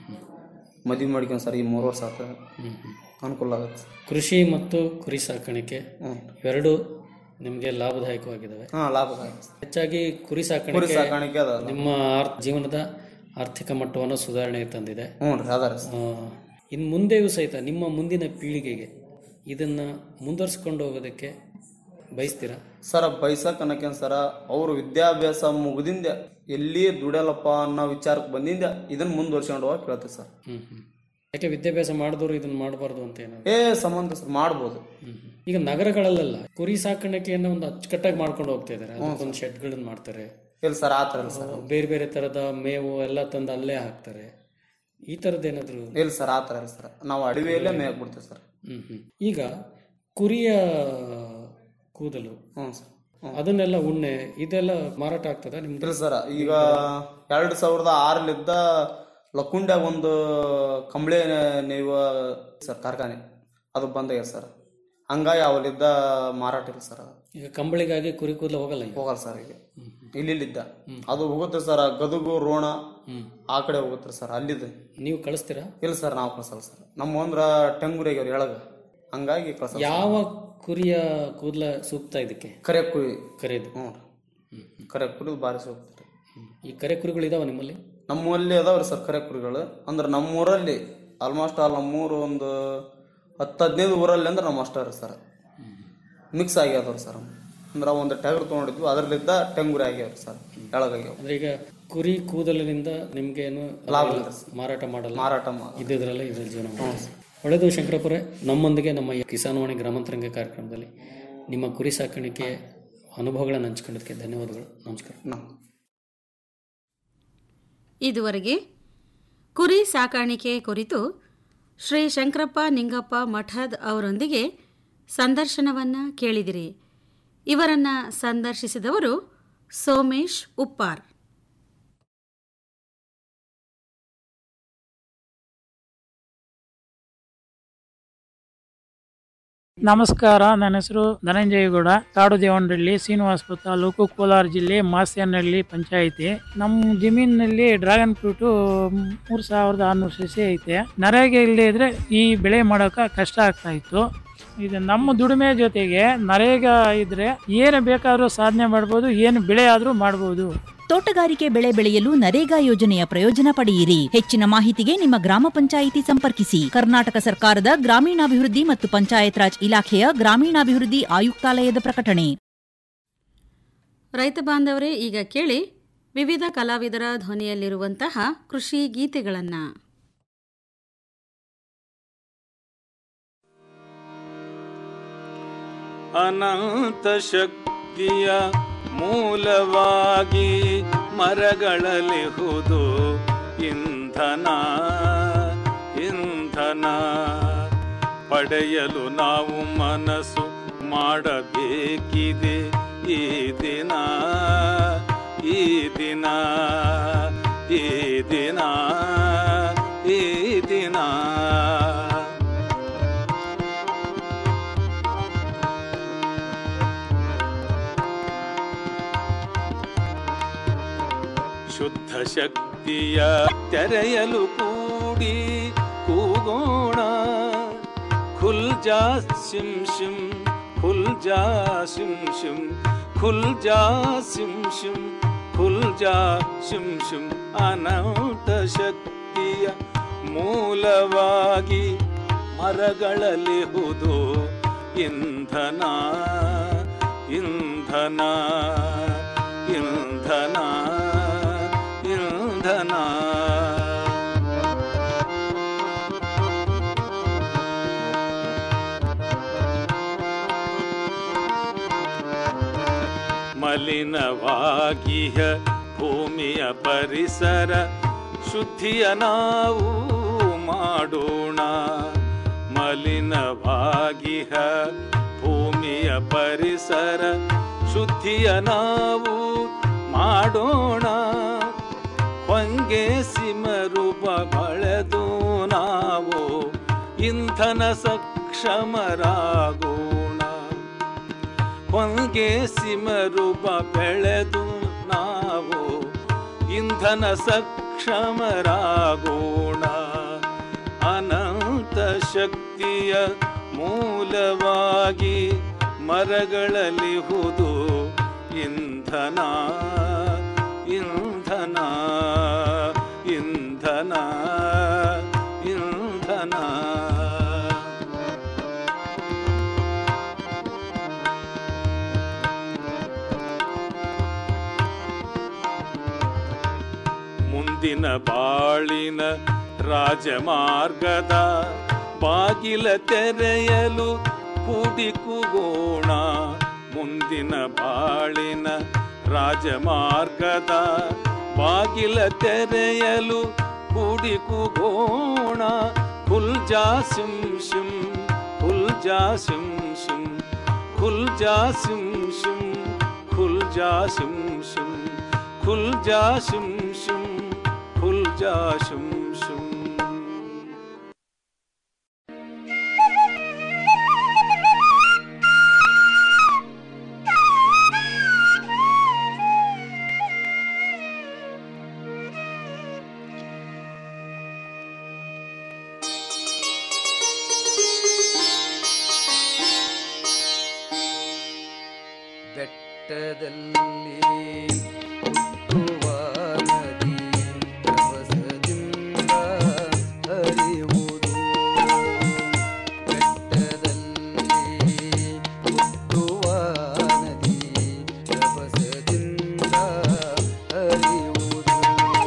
Speaker 11: ಮದುವೆ ಮಾಡ್ಕೊಂಡು ಸರ್ ಈ ಮೂರು ವರ್ಷ ಆತ
Speaker 10: ಹ್ಮ್ ಹ್ಮ್
Speaker 11: ಅನುಕೂಲ ಆಗುತ್ತೆ
Speaker 10: ಕೃಷಿ ಮತ್ತು ಕುರಿ ಸಾಕಾಣಿಕೆ ಇವೆರಡು ನಿಮಗೆ ಲಾಭದಾಯಕವಾಗಿದ್ದಾವೆ
Speaker 11: ಹಾಂ ಲಾಭದಾಯಕ
Speaker 10: ಹೆಚ್ಚಾಗಿ ಕುರಿ
Speaker 11: ಕುರಿ
Speaker 10: ಸಾಕಾಣಿಕೆ
Speaker 11: ಸಾಕಾಣಿಕೆ ಅದ
Speaker 10: ನಿಮ್ಮ ಆರ್- ಜೀವನದ ಆರ್ಥಿಕ ಮಟ್ಟವನ್ನು ಸುಧಾರಣೆಗೆ ತಂದಿದೆ
Speaker 11: ಹ್ಞೂ ರೀ ಅದಾರ
Speaker 10: ಆ, ಇನ್ನು ಮುಂದೆಯೂ ಸಹಿತ ನಿಮ್ಮ ಮುಂದಿನ ಪೀಳಿಗೆಗೆ ಇದನ್ನ ಮುಂದುವರ್ಸ್ಕೊಂಡು ಹೋಗೋದಕ್ಕೆ ಬಯಸ್ತೀರಾ
Speaker 11: ಸರ ಬೈಸಕ್ ಅನ್ನಕೇನ್ ಸರ ಅವ್ರ ವಿದ್ಯಾಭ್ಯಾಸ ಮುಗ್ದಿಂದ ಎಲ್ಲಿ ದುಡಿಯಲ್ಲಪ್ಪ ಅನ್ನೋ ವಿಚಾರಕ್ಕೆ ಬಂದಿಂದ ಇದನ್ನ ಮುಂದುವರ್ಸ್ಕೊಂಡು ಹೋಗಕ್ ಕೇಳ್ತೀವಿ ಸರ್
Speaker 10: ಹ್ಮ್ ಹ್ಮ್ ಯಾಕೆ ವಿದ್ಯಾಭ್ಯಾಸ ಮಾಡಿದವರು ಇದನ್ನ ಮಾಡಬಾರ್ದು ಅಂತ ಏನೋ
Speaker 11: ಏ ಸಂಬಂಧ ಸರ್ ಮಾಡ್ಬೋದು
Speaker 10: ಈಗ ನಗರಗಳಲ್ಲೆಲ್ಲ ಕುರಿ ಸಾಕಾಣಿಕೆಯನ್ನು ಒಂದು ಅಚ್ಚುಕಟ್ಟಾಗಿ ಮಾಡ್ಕೊಂಡು ಹೋಗ್ತಾ ಇದ್ದಾರೆ ಅದಕ್ಕೊಂದು ಶೆಡ್ಗಳನ್ನ ಮಾಡ್ತಾರೆ
Speaker 11: ಇಲ್ಲ ಸರ್ ಆತರ ಇಲ್ಲ ಸರ್
Speaker 10: ಬೇರೆ ಬೇರೆ ತರದ ಮೇವು ಎಲ್ಲ ತಂದು ಅಲ್ಲೇ ಹಾಕ್ತಾರೆ ಈ ತರದ್ದು ಏನಾದ್ರು
Speaker 11: ಇಲ್ಲ ಸರ್ ಆತರ ಇಲ್ಲ ಸರ್ ನಾವು ಅಡವಿಯಲ್ಲೇ ಮೇಯಕ್ ಬಿಡ್ತೀವಿ ಸರ್
Speaker 10: ಹ್ಮ್ ಹ್ಮ್ ಈಗ ಕುರಿಯ ಕೂದಲು
Speaker 11: ಹ್ಞೂ ಸರ್
Speaker 10: ಅದನ್ನೆಲ್ಲ ಉಣ್ಣೆ ಇದೆಲ್ಲ ಮಾರಾಟ ಆಗ್ತದ ನಿಮ್ದು
Speaker 11: ಇಲ್ಲ ಸರ್ ಈಗ ಎರಡ್ ಸಾವಿರದ ಆರಲಿದ್ದ ಲಕ್ಕುಂಡ್ಯಾಗ ಒಂದು ಕಂಬಳಿ ನೇಯುವ ಸರ್ ಕಾರ್ಖಾನೆ ಅದು ಬಂದಾಗ್ಯದ ಸರ್ ಹಂಗಾಗಿ ಅವಲಿದ್ದ ಮಾರಾಟ ಇಲ್ಲ ಸರ್ ಅದು
Speaker 10: ಈಗ ಕಂಬಳಿಗಾಗಿ ಕುರಿ ಕೂದಲು ಹೋಗಲ್ಲ ಈಗ
Speaker 11: ಹೋಗಲ್ಲ ಸರ್ ಈಗ ಇಲ್ಲಿದ್ದ ಅದು ಹೋಗುತ್ತೆ ಸರ್ ಗದುಗು ರೋಣ ಆ ಕಡೆ ಹೋಗುತ್ತೆ ಸರ್ ಅಲ್ಲಿದೆ
Speaker 10: ನೀವು ಕಳಿಸ್ತೀರಾ
Speaker 11: ಇಲ್ಲ ಸರ್ ನಾವು ಕಳ್ಸಲ್ಲ ಸರ್ ನಮ್ಮ ಅಂದ್ರ ಟೆಂಗುರಿ ಆಗ್ಯಾವ್ರಿ ಎಳಗ ಹಂಗಾಗಿ ಕಳ್ಸಲ್ಲ
Speaker 10: ಯಾವ ಕುರಿಯ ಕೂದಲ ಸೂಕ್ತ ಇದಕ್ಕೆ
Speaker 11: ಕರೆ ಕುರಿ
Speaker 10: ಕರೆದು
Speaker 11: ಹ್ಞೂ ಕರೆ ಕುರಿ ಭಾರಿ ಹೋಗ್ತಾರೆ
Speaker 10: ಈ ಕರೆ ಕುರಿಗಳು ಇದಾವ ನಿಮ್ಮಲ್ಲಿ
Speaker 11: ನಮ್ಮಲ್ಲಿ ಅದಾವ್ರಿ ಸರ್ ಕರೆ ಕುರಿಗಳು ಅಂದ್ರೆ ನಮ್ಮೂರಲ್ಲಿ ಆಲ್ಮೋಸ್ಟ್ ಆಲ್ ನಮ್ಮೂರು ಒಂದು ಹತ್ತು ಹದಿನೈದು ಊರಲ್ಲಿ ಅಂದ್ರೆ ನಮ್ಮ ಅಷ್ಟೇ ರೀ ಸರ್ ಮಿಕ್ಸ್ ಆಗ್ಯಾವ್ರಿ ಸರ್ ಅಂದ್ರೆ ಒಂದು ಟಗರ್ ತೊಗೊಂಡಿದ್ವಿ ಅದರಲ್ಲಿದ್ದ ಟೆಂಗುರಿ ಆಗ್ಯಾವ್ರಿ ಸರ್ ಎಳಗಾಗ್ಯಾವ
Speaker 10: ಅಂದ್ರೆ ಈಗ ಕುರಿ ಕೂದಲಿನಿಂದ ನಿಮ್ಗೆ ಏನು
Speaker 11: ಲಾಭ
Speaker 10: ಅದೆಲ್ಲ
Speaker 11: ಇಲ್ಲ ಸರ್.
Speaker 10: ಮಾರಾಟ ಮಾಡಲ್ಲ
Speaker 11: ಮಾರಾಟ ಮಾಡ
Speaker 10: ಇದ್ದಿದ್ರಲ್ಲೇ ಇದ್ರ ಜೀವನ ಮಾಡ್ತೀವಿ. ಒಳ್ಳೆಯದು ಶಂಕರಪುರೆ ನಮ್ಮೊಂದಿಗೆ ನಮ್ಮ ಈ ಕಿಸಾನ್ವಾಣಿ ಗ್ರಾಮಾಂತರಂಗ ಕಾರ್ಯಕ್ರಮದಲ್ಲಿ ನಿಮ್ಮ ಕುರಿ ಸಾಕಾಣಿಕೆ ಅನುಭವಗಳನ್ನು ಹಂಚ್ಕೊಳ್ಳೋದಕ್ಕೆ ಧನ್ಯವಾದಗಳು ನಮಸ್ಕಾರ
Speaker 9: ಇದುವರೆಗೆ ಕುರಿ ಸಾಕಾಣಿಕೆ ಕುರಿತು ಶ್ರೀ ಶಂಕರಪ್ಪ ನಿಂಗಪ್ಪ ಮಠದ್ ಅವರೊಂದಿಗೆ ಸಂದರ್ಶನವನ್ನ ಕೇಳಿದಿರಿ ಇವರನ್ನ ಸಂದರ್ಶಿಸಿದವರು ಸೋಮೇಶ್ ಉಪ್ಪಾರ್
Speaker 12: ನಮಸ್ಕಾರ ನನ್ನ ಹೆಸರು ಧನಂಜಯಗೌಡ ಕಾಡು ದೇವನಹಳ್ಳಿ ಶ್ರೀನಿವಾಸಪುರ ತಾಲೂಕು ಕೋಲಾರ ಜಿಲ್ಲೆ ಮಾಸ್ಯನಹಳ್ಳಿ ಪಂಚಾಯಿತಿ ನಮ್ಮ ಜಮೀನಿನಲ್ಲಿ ಡ್ರ್ಯಾಗನ್ ಫ್ರೂಟು ಮೂರು ಸಾವಿರದ ಆರುನೂರು ಸಸಿ ಐತೆ ನರೇಗೆ ಇಲ್ಲದೆ ಇದ್ರೆ ಈ ಬೆಳೆ ಮಾಡೋಕೆ ಕಷ್ಟ ಆಗ್ತಾ ಇತ್ತು ಇದು ನಮ್ಮ ದುಡಿಮೆ ಜೊತೆಗೆ ನರೇಗಾ ಇದ್ರೆ ಏನು ಬೇಕಾದರೂ ಸಾಧನೆ ಮಾಡ್ಬೋದು ಏನು ಬೆಳೆ ಆದರೂ ಮಾಡ್ಬೋದು
Speaker 1: ತೋಟಗಾರಿಕೆ ಬೆಳೆ ಬೆಳೆಯಲು ನರೇಗಾ ಯೋಜನೆಯ ಪ್ರಯೋಜನ ಪಡೆಯಿರಿ ಹೆಚ್ಚಿನ ಮಾಹಿತಿಗೆ ನಿಮ್ಮ ಗ್ರಾಮ ಪಂಚಾಯಿತಿ ಸಂಪರ್ಕಿಸಿ ಕರ್ನಾಟಕ ಸರ್ಕಾರದ ಗ್ರಾಮೀಣಾಭಿವೃದ್ಧಿ ಮತ್ತು ಪಂಚಾಯತ್ ರಾಜ್ ಇಲಾಖೆಯ ಗ್ರಾಮೀಣಾಭಿವೃದ್ಧಿ ಆಯುಕ್ತಾಲಯದ ಪ್ರಕಟಣೆ
Speaker 9: ರೈತ ಬಾಂಧವರೇ ಈಗ ಕೇಳಿ ವಿವಿಧ ಕಲಾವಿದರ ಧ್ವನಿಯಲ್ಲಿರುವಂತಹ ಕೃಷಿ ಗೀತೆಗಳನ್ನು
Speaker 13: ಅನಂತ ಶಕ್ತಿಯ ಮೂಲವಾಗಿ ಮರಗಳಲಿಹುದು ಇಂಧನ ಇಂಧನ ಪಡೆಯಲು ನಾವು ಮನಸ್ಸು ಮಾಡಬೇಕಿದೆ ಈ ದಿನ ಈ ದಿನ ಈ ದಿನ ಈ ದಿನ ಶುದ್ಧ ಶಕ್ತಿಯ ತೆರೆಯಲು ಕೂಡಿ ಕೂಗೋಣ ಖುಲ್ ಜಾ ಸಿಂ ಶಿಂ ಖುಲ್ ಜಾ ಸಿಂ ಶಿಂ ಖುಲ್ ಜಾ ಸಿಂ ಶಿಂ ಖುಲ್ ಜಾ ಶಿಂ ಶಿಂ ಅನಂತ ಶಕ್ತಿಯ ಮೂಲವಾಗಿ ಮರಗಳಲಿಹುದು ಇಂಧನ ಇಂಧನ ಇಂಧನ ಇಂಧನ ಮಲಿನವಾಗಿಹ ಭೂಮಿಯ ಪರಿಸರ ಶುದ್ಧಿಯ ನಾವು ಮಾಡೋಣ ಮಲಿನವಾಗಿಹ ಭೂಮಿಯ ಪರಿಸರ ಶುದ್ಧಿಯ ನಾವು ಮಾಡೋಣ ಹೊಂಗೆ ಸಿಮರೂಪ ಬಳೆದು ನಾವು ಇಂಧನ ಸಕ್ಷಮರಾಗೋಣ ಹೊಂಗೆ ಸಿಮರೂಪ ಬೆಳೆದು ನಾವು ಇಂಧನ ಸಕ್ಷಮರಾಗೋಣ ಅನಂತ ಶಕ್ತಿಯ ಮೂಲವಾಗಿ ಮರಗಳಲಿಹುದು ಇಂಧನ ಇಂಧನ ಇಂಧನ ಇಂಧನ ಮುಂದಿನ ಬಾಳಿನ ರಾಜಮಾರ್ಗದ ಬಾಗಿಲ ತೆರೆಯಲು ಕೂಡಿ ಕೂಗೋಣ ಮುಂದಿನ ಬಾಳಿನ ರಾಜಮಾರ್ಗದ ಬಾಗಿಲ ತೆರೆಯಲು ಕೂಡಿ ಕೂಗೋಣ ಖುಲ್ ಜಾ ಸಿಂ ಶಿಂ ಖುಲ್ ಜಾ ಸಿಂ ಶಿಂ ಖುಲ್ ಜಾ ಸಿಂ ಶಿಂ ಖುಲ್ ಜಾ ಸಿಂ ಶಿಂ ಖುಲ್ ಜಾ ಶಿಂ ಶಿಂ ಖುಲ್ ಜಾ ಶಿಂ ಶಿಂ
Speaker 14: ಬೆಟ್ಟದಲ್ಲಿ ಹುಟ್ಟುವ ನದಿ ರಭಸದಿಂದ ಹರಿಯುವುದು ಬೆಟ್ಟದಲ್ಲಿ ಹುಟ್ಟುವ ನದಿ ರಭಸದಿಂದ ಹರಿಯುವುದು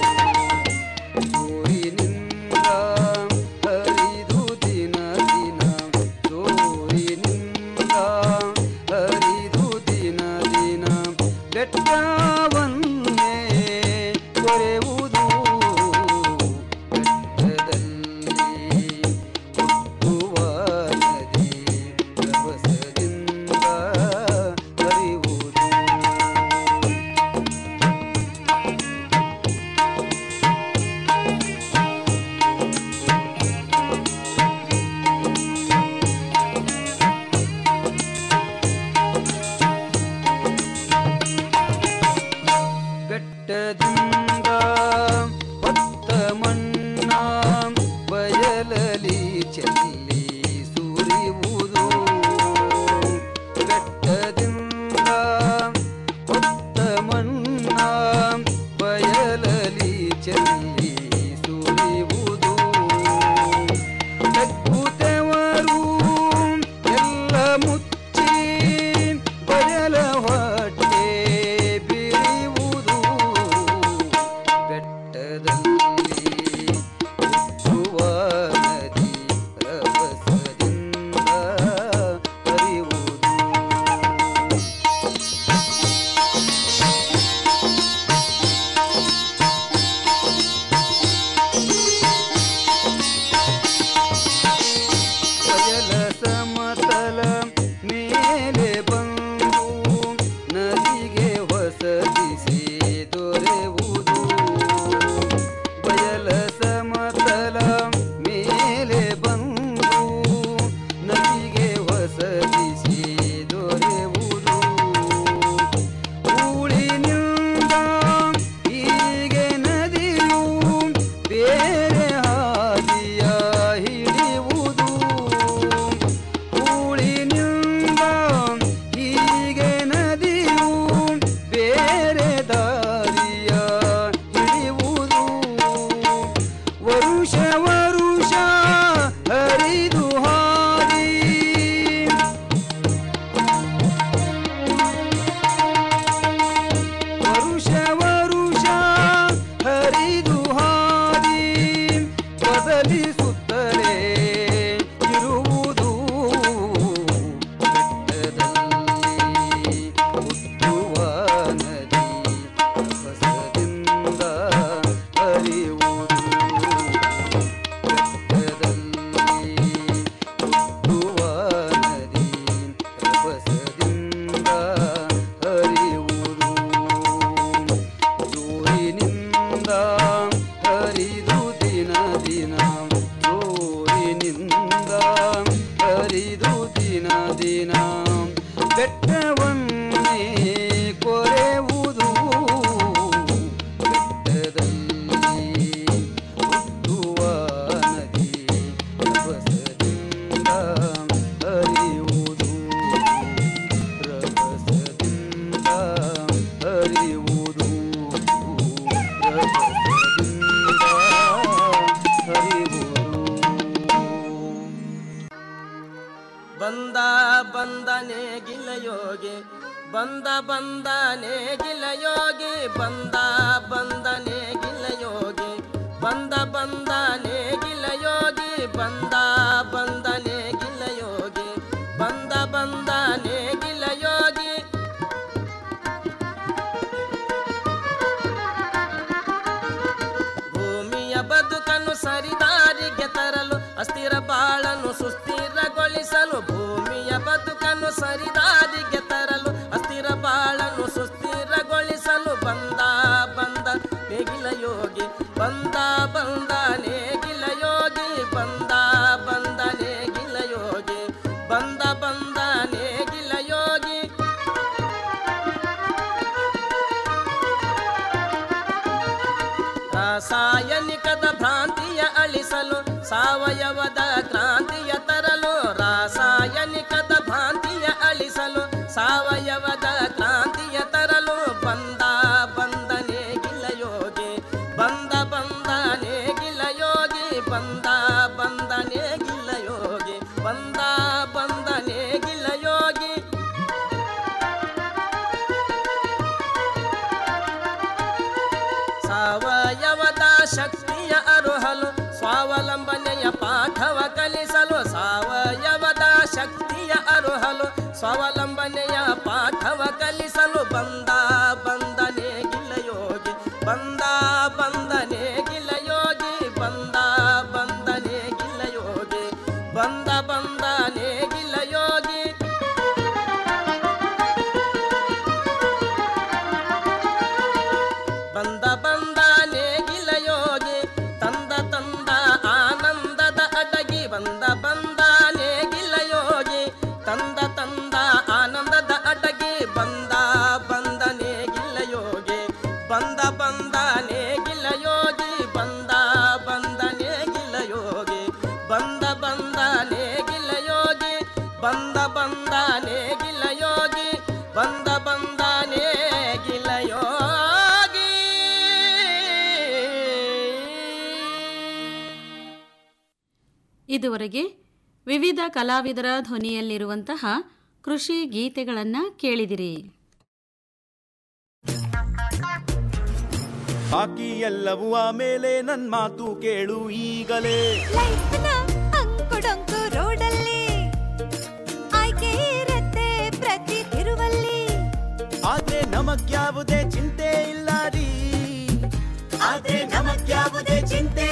Speaker 14: ಜೋರಿನಿಂದ ಹರಿದು ದಿನ ದಿನ ಜೋರಿನಿಂದ ಹರಿದು ದಿನ ದಿನ
Speaker 15: ಬಂದ ಬಂದನೆ ಗಿಲ ಯೋಗಿ ಬಂದ ಬಂದನೆ ಗಿಲ ಯೋಗಿ ಬಂದ ಬಂದನೆ ಗಿಲ ಯೋಗಿ ಬಂದ ಬಂದನೆ ಗಿಲ ಯೋಗಿ ಬಂದ ಬಂದನೆ ಗಿಲ ಯೋಗಿ ಭೂಮಿಯ ಬದುಕನ್ನು ಸರಿದಾರಿಗೆ ತರಲು ಅಸ್ಥಿರ ಬಾಳನ್ನು ಸುಸ್ಥಿರಗೊಳಿಸಲು ಭೂಮಿಯ ಬದುಕನ್ನು ಸರಿದಾರಿಗೆ ತರಲು ಅಸ್ಥಿರ ಬಾಳನ್ನು ಸುಸ್ಥಿರಗೊಳಿಸಲು ಬಂದ ಬಂದ ನೇಗಿಲ ಯೋಗಿ ಬಂದ ಬಂದ ನೇಗಿಲ ಯೋಗಿ ಬಂದ ಬಂದ ನೇಗಿಲ ಯೋಗಿ ಬಂದ ಬಂದ ನೇಗಿಲ ಯೋಗಿ ರಾಸಾಯನಿಕದ ಭ್ರಾಂತಿಯ ಅಳಿಸಲು ಸಾವಯವದ ಕ್ರಾಂತಿಯ ತರಲು ರಾಸಾಯನಿಕದ ಭ್ರಾಂತಿಯ ಅಳಿಸಲು ಸಾವಯವದ ಕ್ರಾಂತಿಯ ತರಲು ಬಂದ ಬಂದನೆ ಗಿಲ ಯೋಗಿ ಬಂದ ಬಂದನೆ ಗಿಲ ಯೋಗಿ ಬಂದ ಬಂದನೆ ಗಿಲ ಯೋಗಿ ಬಂದ ಬಂದನೆ ಗಿಲ ಯೋಗಿ ಸಾವಯವದ ಶಕ್ತಿಯ ಅರುಹಲು ಸ್ವಾವಲಂಬನೆಯ ಪಾಠವ ಕಲಿಸಲು ಸಾವಯವದ ಶಕ್ತಿಯ ಅರುಹಲು ಸ್ವಾವಲಂಬನೆಯ ಪಾಠವ ಕಲಿಸಲು ಬಂದ ಬಂದನೆ ಗಿಲ ಯೋಗಿ ಬಂದ ಬಂದನೆ ಗಿಲ ಯೋಗಿ ಬಂದ ಬಂದನೆ ಗಿಲ ಯೋಗಿ ಬಂದ ಬಂದನೆ ಗಿಲ ಯೋಗಿ ಬಂದ ಬಂದ ನೇಗಿಲ ಯೋಗಿ ತಂದ ತಂದ ಆನಂದದ ಅಡಗಿ ಬಂದ ಬಂದ ನೇಗಿಲ ಯೋಗಿ ತಂದ ತಂದ ಆನಂದದ ಅಡಗಿ ಬಂದ ಬಂದ ನೇಗಿಲ ಯೋಗಿ ಬಂದ ಬಂದ ನೇಗಿಲ ಯೋಗಿ ಬಂದ ಬಂದ ನೇಗಿಲ ಯೋಗಿ ಬಂದ ಬಂದ ನೇಗಿಲ ಯೋಗಿ ಬಂದ ಬಂದ ನೇಗಿಲ ಯೋಗಿ ಬಂದ ಬಂದ ನೇಗಿಲ ಯೋಗಿ
Speaker 9: ಇದುವರೆಗೆ ವಿವಿಧ ಕಲಾವಿದರ ಧ್ವನಿಯಲ್ಲಿರುವಂತಹ ಕೃಷಿ ಗೀತೆಗಳನ್ನು ಕೇಳಿದಿರಿ
Speaker 16: ಬಾಕಿ ಎಲ್ಲವೂ ಆಮೇಲೆ ನನ್ ಮಾತು ಕೇಳು ಈಗಲೇ
Speaker 17: ಅಂಕುಡೊಂಕು ರೋಡಲ್ಲಿ ಆಯ್ಕೆ ಇರತ್ತೆ ಪ್ರತಿ ತಿರುವಲ್ಲಿ
Speaker 16: ಆದ್ರೆ ನಮಗ್ಯಾವುದೇ ಚಿಂತೆ ಇಲ್ಲ ರೀ ಆದ್ರೆ ನಮಗ್ಯಾವುದೇ ಚಿಂತೆ